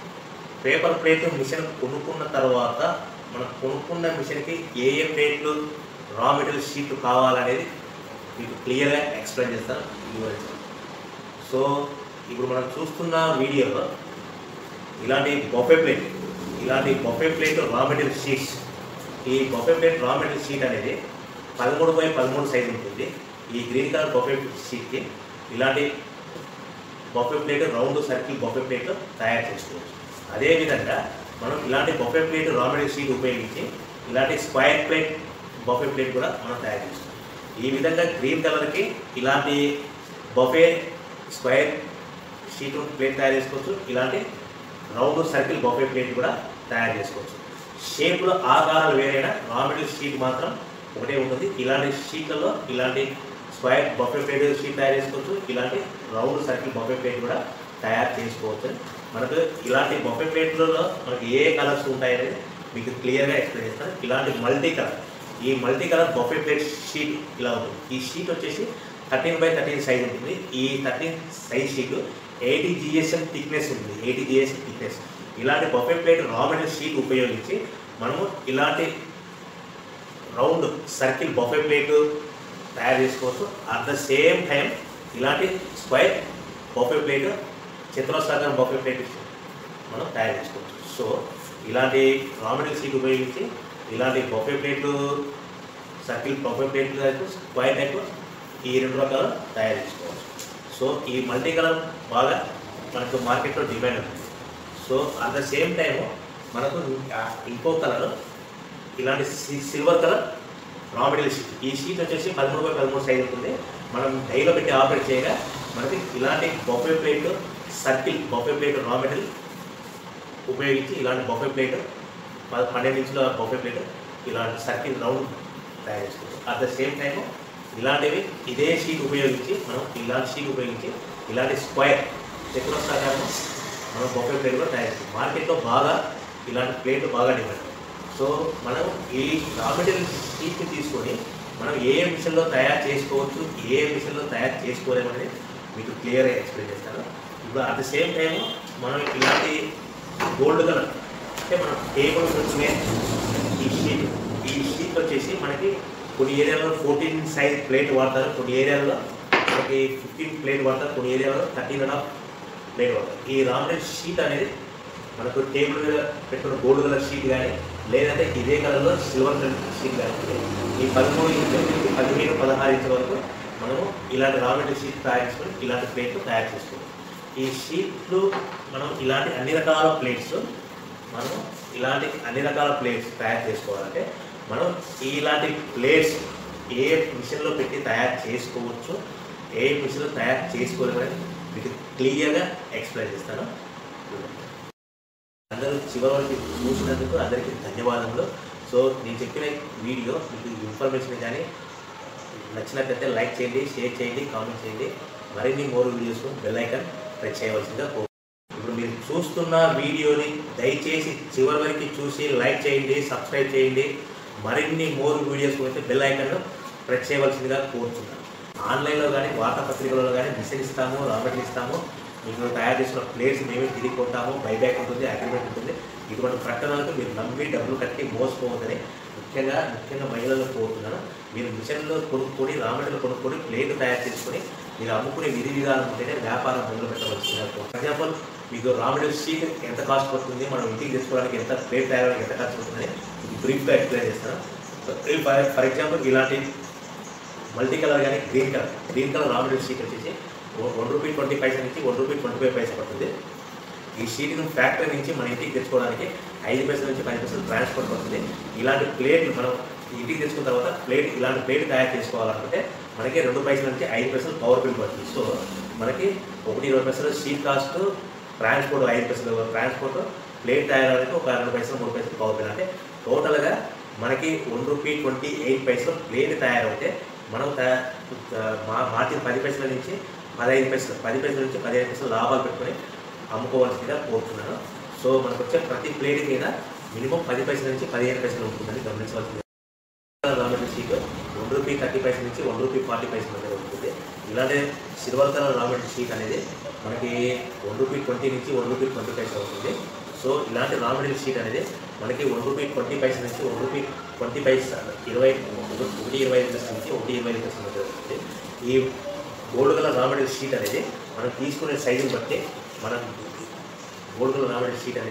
పేపర్ ప్లేట్ మిషన్ కొనుక్కున్న తర్వాత మనం కొనుక్కున్న మిషన్కి ఏ ఏ ప్లేట్లు రా మెటీరియల్ షీట్లు కావాలనేది మీకు క్లియర్గా ఎక్స్ప్లెయిన్ చేస్తాను వివరిస్తాను సో ఇప్పుడు మనం చూస్తున్న వీడియోలో ఇలాంటి బొఫే ప్లేట్ ఇలాంటి buffet plate raw material sheets ఈ buffet plate raw material sheet అనేది పదమూడు బై పదమూడు సైజు ఉంటుంది ఈ గ్రీన్ కలర్ బొఫే షీట్కి ఇలాంటి buffet plate round circle buffet plate తయారు చేసుకోవచ్చు అదేవిధంగా మనం ఇలాంటి buffet plate raw material sheet ఉపయోగించి ఇలాంటి స్క్వైర్ ప్లేట్ బొఫే ప్లేట్ కూడా మనం తయారు చేసుకోవచ్చు ఈ విధంగా గ్రీన్ కలర్కి ఇలాంటి బొఫే స్క్వైర్ షీట్ ప్లేట్ తయారు చేసుకోవచ్చు ఇలాంటి రౌండ్ సర్కిల్ బొఫే ప్లేట్ కూడా తయారు చేసుకోవచ్చు షేప్లో ఆకారాలు వేరైనా రా మెటీరియల్ షీట్ మాత్రం ఒకటే ఉంటుంది ఇలాంటి షీట్లలో ఇలాంటి స్క్వైర్ బొఫే ప్లేట్ షీట్ తయారు చేసుకోవచ్చు ఇలాంటి రౌండ్ సర్కిల్ బొఫే ప్లేట్ కూడా తయారు చేసుకోవచ్చు మనకు ఇలాంటి బొఫే ప్లేట్లలో మనకి ఏ కలర్స్ ఉంటాయనేది మీకు క్లియర్గా ఎక్స్ప్లెయిన్ చేస్తాను ఇలాంటి మల్టీ కలర్ ఈ multi colour buffet plate sheet ఇలా ఉంటుంది ఈ షీట్ వచ్చేసి థర్టీన్ బై థర్టీన్ సైజ్ ఉంటుంది ఈ thirteen size sheet eighty GSM thickness ఉంటుంది ఎయిటీ జిఎస్ఎం థిక్నెస్ ఇలాంటి buffet plate raw material sheet ఉపయోగించి మనము ఇలాంటి రౌండ్ సర్కిల్ బొఫే ప్లేట్ తయారు చేసుకోవచ్చు అట్ ద సేమ్ టైం ఇలాంటి స్క్వైర్ బొఫే ప్లేట్ చతురస్రాకారం బొఫే ప్లేట్ మనం తయారు చేసుకోవచ్చు సో ఇలాంటి రా మెటీరియల్ షీట్ ఉపయోగించి ఇలాంటి బొఫే ప్లేట్లు సర్కిల్ బొఫే ప్లేట్లు టైపు స్క్వైర్ టైప్ ఈ రెండు రకాలు తయారు చేసుకోవచ్చు సో ఈ మల్టీ కలర్ బాగా మనకు మార్కెట్లో డిమాండ్ ఉంటుంది so at the same time మనకు ఆ ఇంకో కలర్ ఇలాంటి సి- silver colour raw material sheet ఈ షీట్ వచ్చేసి పదమూడు బై పదమూడు సైజ్ ఉంటుంది మనం డైలో పెట్టి ఆపరేట్ చేయగా మనకి ఇలాంటి buffet plate circle buffet plate raw material ఉపయోగించి ఇలాంటి బొఫే ప్లేట్ ప- పన్నెండు ఇంచుల బొఫే ప్లేట్ ఇలాంటి సర్కిల్ రౌండ్ తయారు చేసుకోవచ్చు అట్ ద సేమ్ టైం ఇలాంటివి ఇదే షీట్ ఉపయోగించి మనం ఇలాంటి షీట్ ఉపయోగించి ఇలాంటి స్క్వైర్ చతురస్రాకారం మనం బొఫే ప్లేట్ కూడా తయారు చేస్తాం మార్కెట్లో బాగా ఇలాంటి ప్లేట్ బాగా డిమాండ్ సో మనం ఈ రా మెటీరియల్ షీట్ని తీసుకొని మనం ఏ ఏ మిషన్లో తయారు చేసుకోవచ్చు ఏ ఏ మిషన్లో తయారు చేసుకోలేమనేది మీకు క్లియర్గా ఎక్స్ప్లెయిన్ చేస్తాను ఇప్పుడు అట్ ద సేమ్ టైం మనం ఇలాంటి గోల్డ్ కలర్ అంటే మనం టేబుల్ పెట్టుకునే ఈ షీట్ ఈ షీట్ వచ్చేసి మనకి కొన్ని ఏరియాలో ఫోర్టీన్ సైజ్ ప్లేట్ వాడతారు కొన్ని ఏరియాలో మనకి ఫిఫ్టీన్ ప్లేట్ వాడతారు కొన్ని ఏరియాలో థర్టీన్ అండ్ హాఫ్ ప్లేట్ వాడతారు ఈ రామరెడ్ షీట్ అనేది మనకు టేబుల్ మీద పెట్టుకున్న గోల్డ్ కలర్ షీట్ కానీ లేదంటే ఇదే కలర్లో సిల్వర్ కలర్ షీట్ కానీ ఉంటుంది. ఈ పదమూడు ఇంచుల నుంచి పదిహేను పదహారు ఇంచుల వరకు మనము ఇలాంటి రా మెటీరియల్ షీట్ తయారు చేసుకొని ఇలాంటి ప్లేట్లు తయారు చేసుకోవాలి ఈ షీట్లు మనం ఇలాంటి అన్ని రకాల ప్లేట్స్ మనం ఇలాంటి అన్ని రకాల ప్లేట్స్ తయారు చేసుకోవాలంటే మనం ఇలాంటి ప్లేట్స్ ఏ మిషన్లో పెట్టి తయారు చేసుకోవచ్చు ఏ మిషన్లో తయారు చేసుకోలేమని మీకు క్లియర్గా ఎక్స్ప్లెయిన్ చేస్తాను అందరూ చివరి వరకు చూసినందుకు అందరికీ ధన్యవాదములు సో నేను చెప్పిన వీడియో మీకు ఇన్ఫర్మేషన్ కానీ నచ్చినట్లయితే లైక్ చేయండి షేర్ చేయండి కామెంట్ చేయండి మరిన్ని more videos bell icon press చేయవలసిందిగా కోరు ఇప్పుడు మీరు చూస్తున్న వీడియోని దయచేసి చివరి వరకు చూసి లైక్ చేయండి సబ్స్క్రైబ్ చేయండి మరిన్ని మోర్ వీడియోస్ అయితే బెల్ ఐకాన్ ప్రెస్ చేయవలసిందిగా కోరుతున్నాను ఆన్లైన్లో కానీ వార్తాపత్రికలలో కానీ మిషన్ ఇస్తాము రాబర్ట్లు ఇస్తాము మీకు తయారు చేసిన ప్లేట్స్ మేమే తిరిగి కొంటాము బైబ్యాక్ ఉంటుంది అగ్రిమెంట్ ఉంటుంది ఇటువంటి ప్రకటనలకు మీరు నమ్మి డబ్బులు కట్టి మోసపోవద్దని ముఖ్యంగా ముఖ్యంగా మహిళలకు కోరుతున్నాను మీరు మిషన్లో కొనుక్కొని రామటలు కొనుక్కొని ప్లేట్ తయారు చేసుకొని మీరు అమ్ముకునే విధి విధానం ఉంటేనే వ్యాపారం మొదలు పెట్టవలసిందిగా ఫర్ ఎగ్జాంపుల్ మీకు రామటల్ షీట్ ఎంత కాస్ట్ పడుతుంది మనం ఇంటికి తెచ్చుకోవడానికి ఎంత ప్లేట్ తయారడానికి ఎంత ఖర్చు పడుతుందని మీకు బ్రీఫ్గా ఎక్స్ప్లెయిన్ చేస్తాను ఫర్ ఫర్ ఎగ్జాంపుల్ ఇలాంటి మల్టీ కలర్ కానీ green colour green colour raw material sheet వచ్చేసి వన్ రూపీ ట్వంటీ పైసా నుంచి వన్ రూపీ ట్వంటీ ఫైవ్ పైసా పడుతుంది ఈ షీట్ను ఫ్యాక్టరీ నుంచి మన ఇంటికి తెచ్చుకోవడానికి ఐదు పైసల నుంచి పది పైసలు ట్రాన్స్పోర్ట్ పడుతుంది ఇలాంటి ప్లేట్లు మనం ఇంటికి తెచ్చుకున్న తర్వాత ప్లేట్ ఇలాంటి ప్లేట్ తయారు చేసుకోవాలనుకుంటే మనకి రెండు పైసల నుంచి ఐదు పైసలు పవర్ బిల్ పడుతుంది సో మనకి ఒకటి ఇరవై పైసలు షీట్ కాస్ట్ ట్రాన్స్పోర్ట్ ఐదు పైసలు ట్రాన్స్పోర్ట్ ప్లేట్ తయారవడానికి ఒక రెండు పైసలు మూడు పైసలు పవర్ బిల్ అంటే టోటల్గా మనకి వన్ రూపీ ట్వంటీ ఎయిట్ పైసలు ప్లేట్ తయారవుతే మనం తయా- మా మార్జిన్ పది పైసల నుంచి పదహైదు పైసలు పది పైసల నుంచి పదిహేను పైసలు లాభాలు పెట్టుకొని అమ్ముకోవాల్సిందిగా కోరుతున్నాను సో మనకు వచ్చే ప్రతి ప్లేట్ మీద మినిమం పది పైసల నుంచి పదిహేను పైసలు ఉంటుందని గమనించవలసింది రామరెడ్డి షీట్ వన్ రూపీ థర్టీ పైసల నుంచి వన్ రూపీ ఫార్టీ పైసల మధ్య ఉంటుంది ఇలాంటి సిల్వర్ కలర్ రామరెడ్డి షీట్ అనేది మనకి వన్ రూపీ ట్వంటీ నుంచి వన్ రూపీ ట్వంటీ పైసలు ఉంటుంది సో ఇలాంటి రామరెడ్డి షీట్ అనేది మనకి వన్ రూపీ ట్వంటీ పైసల నుంచి వన్ రూపీ ట్వంటీ పైసా ఇరవై ఒకటి ఇరవై ఐదు పైసల నుంచి ఒకటి ఇరవై ఐదు పైసల మధ్య ఉంటుంది ఈ గోల్డ్ కలర్ రామరెడ్డి షీట్ అనేది మనం తీసుకునే సైజుని బట్టి మనం గోల్డ్ కలర్ రామరెడ్డి షీట్ అనేది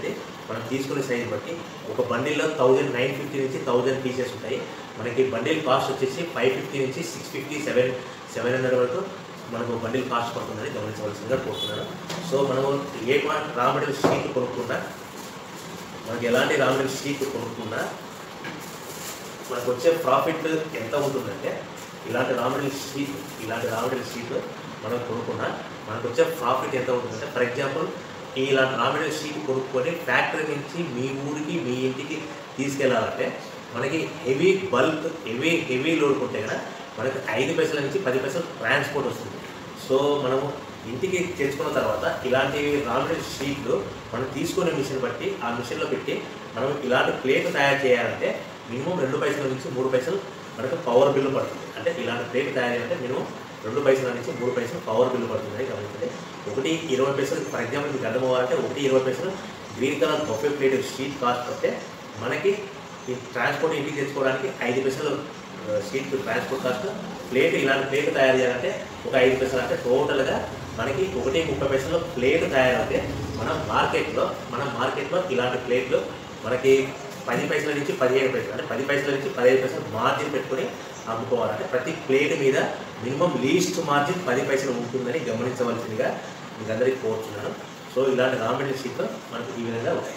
మనం తీసుకునే సైజ్ బట్టి ఒక బండిల్లో థౌజండ్ నైన్ ఫిఫ్టీ నుంచి థౌజండ్ పీసెస్ ఉంటాయి మనకి బండిల్ కాస్ట్ వచ్చేసి ఫైవ్ ఫిఫ్టీ నుంచి six fifty seven seven hundred వరకు మనకు బండిల్ కాస్ట్ పడుతుందని గమనించవలసిందిగా కోరుతున్నాను సో మనము ఏ రా మెటీరియల్ షీట్ కొనుక్కుండా మనకి ఎలాంటి రా మెటీరియల్ షీట్ కొనుక్కుండా మనకు వచ్చే ప్రాఫిట్ ఎంత ఉంటుందంటే ఇలాంటి రా మెటీరియల్ షీట్ ఇలాంటి రా మెటీరియల్ షీట్ మనం కొనుక్కున్నా మనకు వచ్చే ప్రాఫిట్ ఎంత ఉంటుందంటే ఫర్ ఎగ్జాంపుల్ ఇలాంటి రా మెటీరియల్ షీట్ కొనుక్కొని ఫ్యాక్టరీ నుంచి మీ ఊరికి మీ ఇంటికి తీసుకెళ్ళాలంటే మనకి heavy bulk heavy heavy load కొంటే కదా మనకి ఐదు పైసల నుంచి పది పైసలు ట్రాన్స్పోర్ట్ వస్తుంది సో మనము ఇంటికి తెచ్చుకున్న తర్వాత ఇలాంటి రా మెటీరియల్ షీట్లు మనం తీసుకునే మిషన్ బట్టి ఆ మిషన్లో పెట్టి మనం ఇలాంటి ప్లేట్ తయారు చేయాలంటే మినిమం రెండు పైసల నుంచి మూడు పైసలు మనకు పవర్ బిల్లు పడుతుంది అంటే ఇలాంటి ప్లేట్ తయారు చేయాలంటే మినిమం రెండు పైసల నుంచి మూడు పైసలు పవర్ బిల్లు పడుతుంది గమనించండి ఒకటి ఇరవై పైసలు ఫర్ ఎగ్జాంపుల్ మీకు అర్థం అవ్వాలంటే ఒకటి ఇరవై పైసలు green colour buffet plate sheet cost వస్తే మనకి ఈ ట్రాన్స్పోర్ట్ ఇంటికి తెచ్చుకోవడానికి ఐదు పైసలు షీట్ ట్రాన్స్పోర్ట్ కాస్ట్ ప్లేట్ ఇలాంటి ప్లేట్ తయారు చేయాలంటే ఒక ఐదు పైసలు అంటే టోటల్గా మనకి ఒకటి ముప్పై పైసలు ప్లేట్ తయారైతే మన మార్కెట్లో మన మార్కెట్లో ఇలాంటి ప్లేట్లు మనకి పది పైసల నుంచి పదిహేను పైసలు అంటే పది పైసల నుంచి పదిహేను పైసలు మార్జిన్ పెట్టుకొని అమ్ముకోవాలంటే ప్రతి ప్లేట్ మీద మినిమం లీస్ట్ మార్జిన్ పది పైసలు ఉంటుందని గమనించవలసిందిగా మీకు అందరికీ కోరుతున్నాను సో ఇలాంటి రా మెటీరియల్ షీట్లు మనకు ఈ విధంగా ఉంటాయి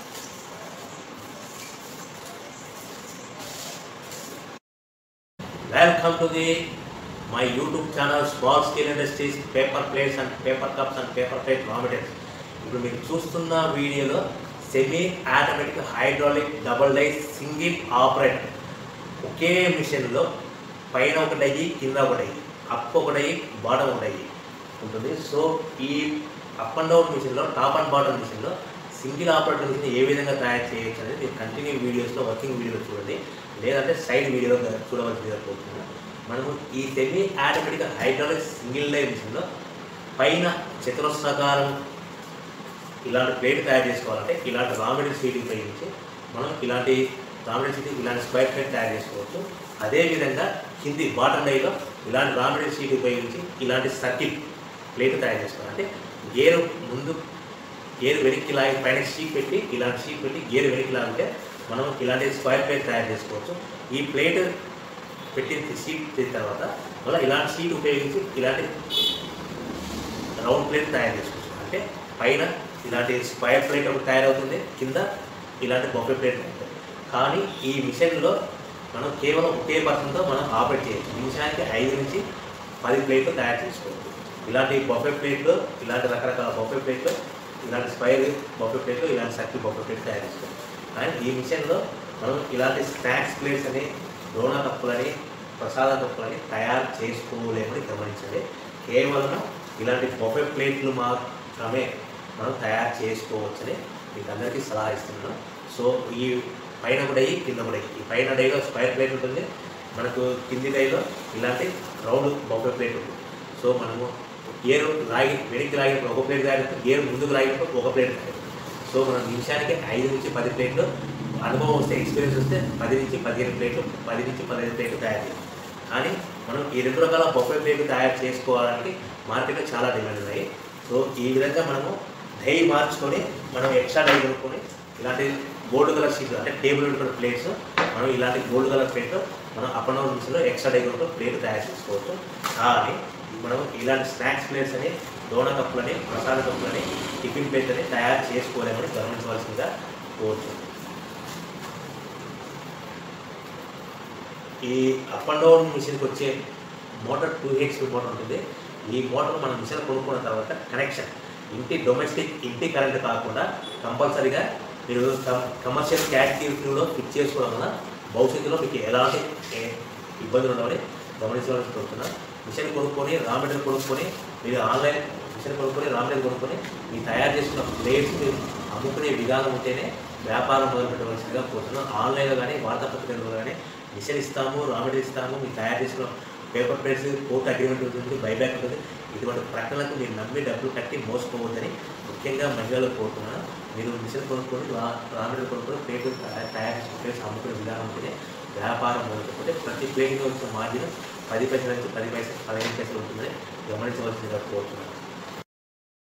welcome to the my YouTube channel small scale industries paper plates and paper cups and paper plate raw materials ఇప్పుడు మీరు చూస్తున్న వీడియోలో semi automatic hydraulic double die single operator ఒకే మిషన్లో పైన ఒకటి అయ్యి కింద ఒకటి అయ్యి అప్ ఒకటి అయ్యి బాటమ్ ఒకటి అయ్యి ఉంటుంది సో ఈ అప్ అండ్ డౌన్ మిషన్లో టాప్ అండ్ బాటమ్ మిషన్లో సింగిల్ ఆపరేటర్ మిషన్ ఏ విధంగా తయారు చేయొచ్చు అనేది మీరు కంటిన్యూ వీడియోస్లో వర్కింగ్ వీడియోలో చూడండి లేదంటే సైడ్ వీడియోలో చూడవలసిందిగా కోరుతున్నాను మనము ఈ semi automatic hydraulic single line మిషన్లో పైన చతురస్రాకారం ఇలాంటి ప్లేట్ తయారు చేసుకోవాలంటే ఇలాంటి రా మెటీరియల్ షీట్ ఉపయోగించి మనం ఇలాంటి రా మెటీరియల్ షీట్ ఇలాంటి స్క్వేర్ ప్లేట్ తయారు చేసుకోవచ్చు అదేవిధంగా కింది బాటమ్ డైలో ఇలాంటి రా మెటీరియల్ షీట్ ఉపయోగించి ఇలాంటి సర్కిల్ ప్లేట్ తయారు చేసుకోవాలి అంటే గేరు ముందు గేర్ వెనక్కి లాగి పైన షీట్ పెట్టి ఇలాంటి షీట్ పెట్టి గేర్ వెనక్కి లాగితే మనం ఇలాంటి స్క్వేర్ ప్లేట్ తయారు చేసుకోవచ్చు ఈ ప్లేట్ పెట్టిన షీట్ చేసిన తర్వాత మళ్ళీ ఇలాంటి షీట్ ఉపయోగించి ఇలాంటి రౌండ్ ప్లేట్ తయారు చేసుకోవచ్చు అంటే పైన ఇలాంటి స్క్వేర్ ప్లేట్ ఒకటి తయారవుతుంది కింద ఇలాంటి బొఫే ప్లేట్ ఉంటుంది కానీ ఈ మిషన్లో మనం కేవలం ఒకే పర్సన్తో మనం ఆపరేట్ చేయొచ్చు నిమిషానికి ఐదు నుంచి పది ప్లేట్లు తయారు చేసుకోవచ్చు ఇలాంటి బొఫే ప్లేట్లు ఇలాంటి రకరకాల బొఫే ప్లేట్లు ఇలాంటి స్క్వైర్ బొఫే ప్లేట్లు ఇలాంటి సర్కిల్ బొఫే ప్లేట్ తయారు చేసుకోవచ్చు కానీ ఈ మిషన్లో మనం ఇలాంటి స్నాక్స్ ప్లేట్స్ అని డోనా కప్పులని ప్రసాద కప్పులని తయారు చేసుకోలేమని గమనించండి కేవలం ఇలాంటి బొఫే ప్లేట్లు మాత్రమే మనం తయారు చేసుకోవచ్చని మీకు అందరికీ సలహా ఇస్తున్నాను సో ఈ పైన కూడా అయ్యి కింద కూడా అయ్యి ఈ పైన డైలో స్క్వైర్ ప్లేట్ ఉంటుంది మనకు కింది డైలో ఇలాంటి రౌండ్ బొఫే ప్లేట్ ఉంటుంది సో మనము గేరు లాగి వెనక్కి లాగినప్పుడు ఒక ప్లేట్ తాగినప్పుడు గేరు ముందుకు లాగినప్పుడు ఒక ప్లేట్ తాగినప్పుడు సో మనం నిమిషానికి ఐదు నుంచి పది ప్లేట్లు అనుభవం వస్తే ఎక్స్పీరియన్స్ వస్తే పది నుంచి పదిహేను ప్లేట్లు పది నుంచి పదిహేను ప్లేట్లు తయారు చేయాలి కానీ మనం ఈ రెండు రకాల బొఫే ప్లేట్లు తయారు చేసుకోవడానికి మార్కెట్లో చాలా డిమాండ్ ఉన్నాయి సో ఈ విధంగా మనము డై మార్చుకొని మనం ఎక్స్ట్రా డై కొనుక్కొని ఇలాంటి గోల్డ్ కలర్ షీట్ అంటే టేబుల్ ఉంటున్న ప్లేట్స్ మనం ఇలాంటి గోల్డ్ కలర్ ప్లేట్ మనం అప్ అండ్ డౌన్ మిషన్లో ఎక్స్ట్రా డై కొనుక్కొని ప్లేట్ తయారు చేసుకోవచ్చు కానీ మనం ఇలాంటి స్నాక్స్ ప్లేట్స్ అని డోనా కప్పులని ప్రసాద కప్పులని టిఫిన్ ప్లేట్ అని తయారు చేసుకోలేమని గమనించవలసిందిగా కోరుతున్నాను ఈ అప్ అండ్ డౌన్ మిషన్కి వచ్చే మోటార్ టూ హెచ్పి మోటార్ ఉంటుంది ఈ మోటార్ మనం మిషన్ కొనుక్కున్న తర్వాత కనెక్షన్ ఇంటి డొమెస్టిక్ ఇంటి కరెంట్ కాకుండా కంపల్సరీగా మీరు కమర్షియల్ క్యాటివిటీలో ఫిట్ చేసుకోవడం వల్ల భవిష్యత్తులో మీకు ఎలాంటి ఏ- ఇబ్బందులు ఉండవని గమనించవలసి కోరుతున్నాను మిషన్ కొనుక్కొని రా మెటీరియల్ కొనుక్కొని మీరు ఆన్లైన్ మిషన్ కొనుక్కొని రా మెటీరియల్ కొనుక్కొని మీరు తయారు చేసుకున్న ప్లేట్స్ మీరు అమ్ముకునే విధానం ఉంటేనే వ్యాపారం మొదలు పెట్టవలసిందిగా కోరుతున్నాను ఆన్లైన్లో కానీ వార్తాపత్రికల్లో కానీ మిషన్ ఇస్తాము రా మెటీరియల్ ఇస్తాము మీరు తయారు చేసుకున్న పేపర్ ప్లేట్స్ కోర్టు అగ్రిమెంట్ ఉంటుంది బైబ్యాక్ ఉంటుంది ఇటువంటి ప్రకటనలకు మీరు నమ్మి డబ్బులు కట్టి మోసపోవద్దని ముఖ్యంగా మహిళలు కోరుతున్నాను మీరు మిషన్ కొనుక్కొని రా రా మెటీరియల్ కొనుక్కొని ప్లేట్ తయారు తయారు చేసిన ప్లేట్స్ అమ్ముకునే విధానం ఉంటేనే వ్యాపారం మొదలుపెట్టే ప్రతి ప్లేట్గా వచ్చిన మార్జిన్ పది పైసల నుంచి పది పైసలు పదిహేను పైసలు ఉంటుందని గమనించవలసిందిగా కోరుతున్నాను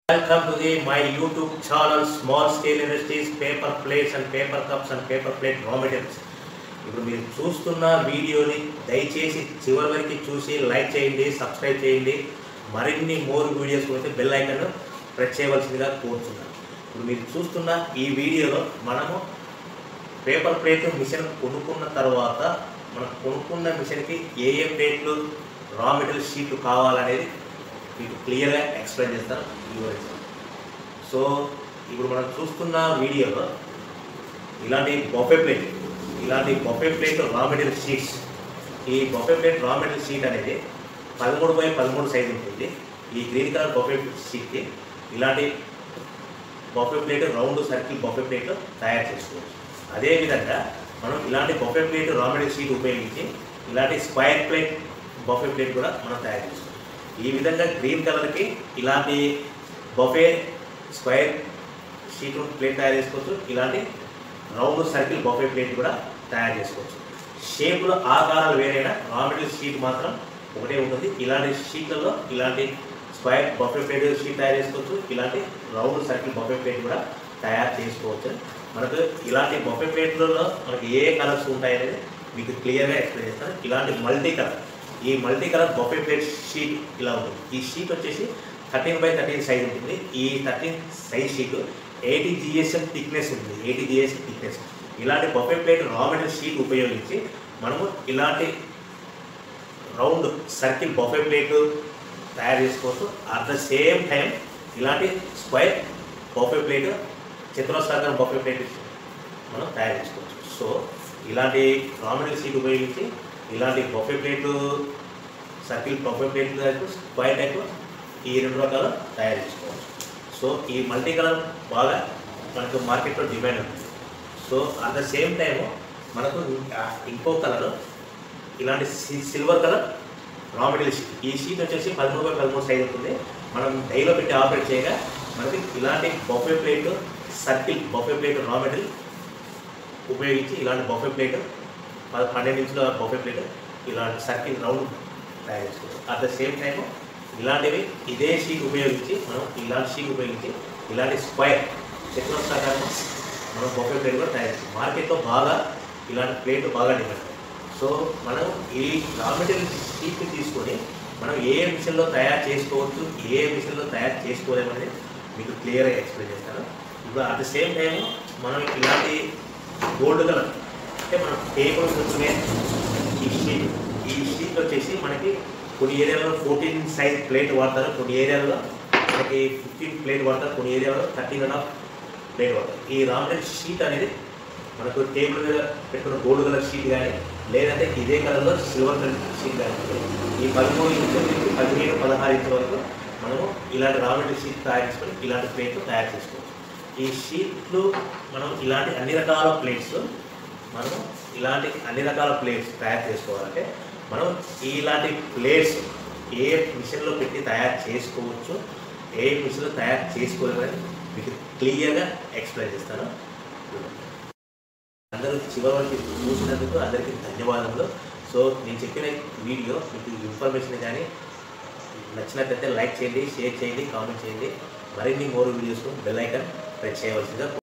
Welcome to the my YouTube channel Small Scale Industries Paper Plates and Paper Cups and Paper Plate Raw Materials. ఇప్పుడు మీరు చూస్తున్న వీడియోని దయచేసి చివరి వరకు చూసి లైక్ చేయండి సబ్స్క్రైబ్ చేయండి మరిన్ని మోర్ వీడియోస్ అయితే బెల్ ఐకన్ ప్రెస్ చేయవలసిందిగా కోరుతున్నాను ఇప్పుడు మీరు చూస్తున్న ఈ వీడియోలో మనము పేపర్ ప్లేట్ మిషన్ కొనుక్కున్న తర్వాత మనం కొనుక్కున్న మిషన్కి ఏ ఏ ప్లేట్లు రా మెటీరియల్ షీట్లు కావాలనేది మీకు క్లియర్గా ఎక్స్ప్లెయిన్ చేస్తాను వివరిస్తాను సో ఇప్పుడు మనం చూస్తున్న వీడియోలో ఇలాంటి బొఫే ప్లేట్ ఇలాంటి buffet plate raw material sheets ఈ buffet plate raw material sheet అనేది పదమూడు బై పదమూడు సైజు ఉంటుంది ఈ గ్రీన్ కలర్ బొఫే షీట్కి ఇలాంటి buffet plate round circle buffet plate తయారు చేసుకోవచ్చు అదేవిధంగా మనం ఇలాంటి buffet plate raw material sheet ఉపయోగించి ఇలాంటి స్క్వైర్ ప్లేట్ బొఫే ప్లేట్ కూడా మనం తయారు చేసుకోవచ్చు ఈ విధంగా గ్రీన్ కలర్కి ఇలాంటి బొఫే స్క్వైర్ షీట్ ప్లేట్ తయారు చేసుకోవచ్చు ఇలాంటి రౌండ్ సర్కిల్ బొఫే ప్లేట్ కూడా తయారు చేసుకోవచ్చు షేపులు ఆకారాలు వేరైనా రా మెటీరియల్ షీట్ మాత్రం ఒకటే ఉంటుంది ఇలాంటి షీట్లలో ఇలాంటి స్క్వైర్ బఫే ప్లేట్ షీట్ తయారు చేసుకోవచ్చు ఇలాంటి రౌండ్ సర్కిల్ బఫే ప్లేట్ కూడా తయారు చేసుకోవచ్చు మనకు ఇలాంటి బఫే ప్లేట్లలో మనకి ఏ కలర్స్ ఉంటాయనేది మీకు క్లియర్గా ఎక్స్ప్లెయిన్ చేస్తాను ఇలాంటి మల్టీ కలర్ ఈ multi colour buffet plate sheet ఇలా ఉంటుంది ఈ షీట్ వచ్చేసి థర్టీన్ బై థర్టీన్ సైజ్ ఉంటుంది ఈ thirteen size sheet eighty GSM thickness ఉంటుంది ఎయిటీ జిఎస్ఎం థిక్నెస్ ఇలాంటి buffet plate raw material sheet ఉపయోగించి మనము ఇలాంటి రౌండ్ సర్కిల్ బఫే ప్లేట్ తయారు చేసుకోవచ్చు అట్ ద సేమ్ టైం ఇలాంటి స్క్వైర్ బఫే ప్లేట్ చతురస్రాకారం బఫే ప్లేట్ మనం తయారు చేసుకోవచ్చు సో ఇలాంటి రా మెటీరియల్ షీట్ ఉపయోగించి ఇలాంటి buffet plate circle buffet plate type square type ఈ రెండు రకాలు తయారు చేసుకోవచ్చు సో ఈ మల్టీ కలర్ బాగా మనకు మార్కెట్లో డిమాండ్ ఉంది so at the same time మనకు ఆ ఇంకో కలర్ ఇలాంటి సి- silver colour raw material sheet ఈ షీట్ వచ్చేసి పదమూడు బై పదమూడు సైజ్ ఉంటుంది మనం డైలో పెట్టి ఆపరేట్ చేయగా మనకి ఇలాంటి buffet plate circle buffet plate raw material ఉపయోగించి ఇలాంటి బఫే ప్లేట్ పద పన్నెండు ఇంచుల బఫే ప్లేట్ ఇలాంటి సర్కిల్ రౌండ్ తయారు చేసుకోవచ్చు అట్ ద సేమ్ టైం ఇలాంటివి ఇదే షీట్ ఉపయోగించి మనం ఇలాంటి షీట్ ఉపయోగించి ఇలాంటి స్క్వైర్ చతురస్రాకారం మనం బొఫే ప్లేట్ కూడా తయారు చేస్తాం మార్కెట్లో బాగా ఇలాంటి ప్లేట్ బాగా డిమాండ్ సో మనం ఈ రా మెటీరియల్ షీట్ని తీసుకొని మనం ఏ మిషన్లో తయారు చేసుకోవచ్చు ఏ మిషన్లో తయారు చేసుకోలేమనేది మీకు క్లియర్గా ఎక్స్ప్లెయిన్ చేస్తాను ఇప్పుడు అట్ ద సేమ్ టైం మనం ఇలాంటి గోల్డ్ కలర్ అంటే మనం టేబుల్ కూర్చునే ఈ షీట్ ఈ షీట్ వచ్చేసి మనకి కొన్ని ఏరియాలో ఫోర్టీన్ సైజ్ ప్లేట్ వాడతారు కొన్ని ఏరియాలో మనకి ఫిఫ్టీన్ ప్లేట్ వాడతారు కొన్ని ఏరియాలో థర్టీన్ అండ్ హాఫ్ ప్లేట్ వాడతారు ఈ రా మెటీరియల్ షీట్ అనేది మనకు టేబుల్ మీద పెట్టుకున్న గోల్డ్ కలర్ షీట్ కానీ లేదంటే ఇదే కలర్లో సిల్వర్ కలర్ షీట్ కానీ ఈ పదమూడు ఇంచుల నుంచి పదిహేను పదహారు ఇంచుల వరకు మనము ఇలాంటి రా మెటీరియల్ షీట్ తయారు చేసుకొని ఇలాంటి ప్లేట్లు తయారు చేసుకోవచ్చు ఈ షీట్లు మనం ఇలాంటి అన్ని రకాల ప్లేట్స్ మనం ఇలాంటి అన్ని రకాల ప్లేట్స్ తయారు చేసుకోవాలంటే మనం ఇలాంటి ప్లేట్స్ ఏ మిషన్లో పెట్టి తయారు చేసుకోవచ్చు ఏ మిషన్లో తయారు చేసుకోలేమని మీకు క్లియర్గా ఎక్స్ప్లెయిన్ చేస్తాను అందరూ చివరి వరకు చూసినందుకు అందరికీ ధన్యవాదములు సో నేను చెప్పిన వీడియో మీకు ఇన్ఫర్మేషన్ కానీ నచ్చినట్లయితే లైక్ చేయండి షేర్ చేయండి కామెంట్ చేయండి మరిన్ని more videos bell icon press చేయవలసిందిగా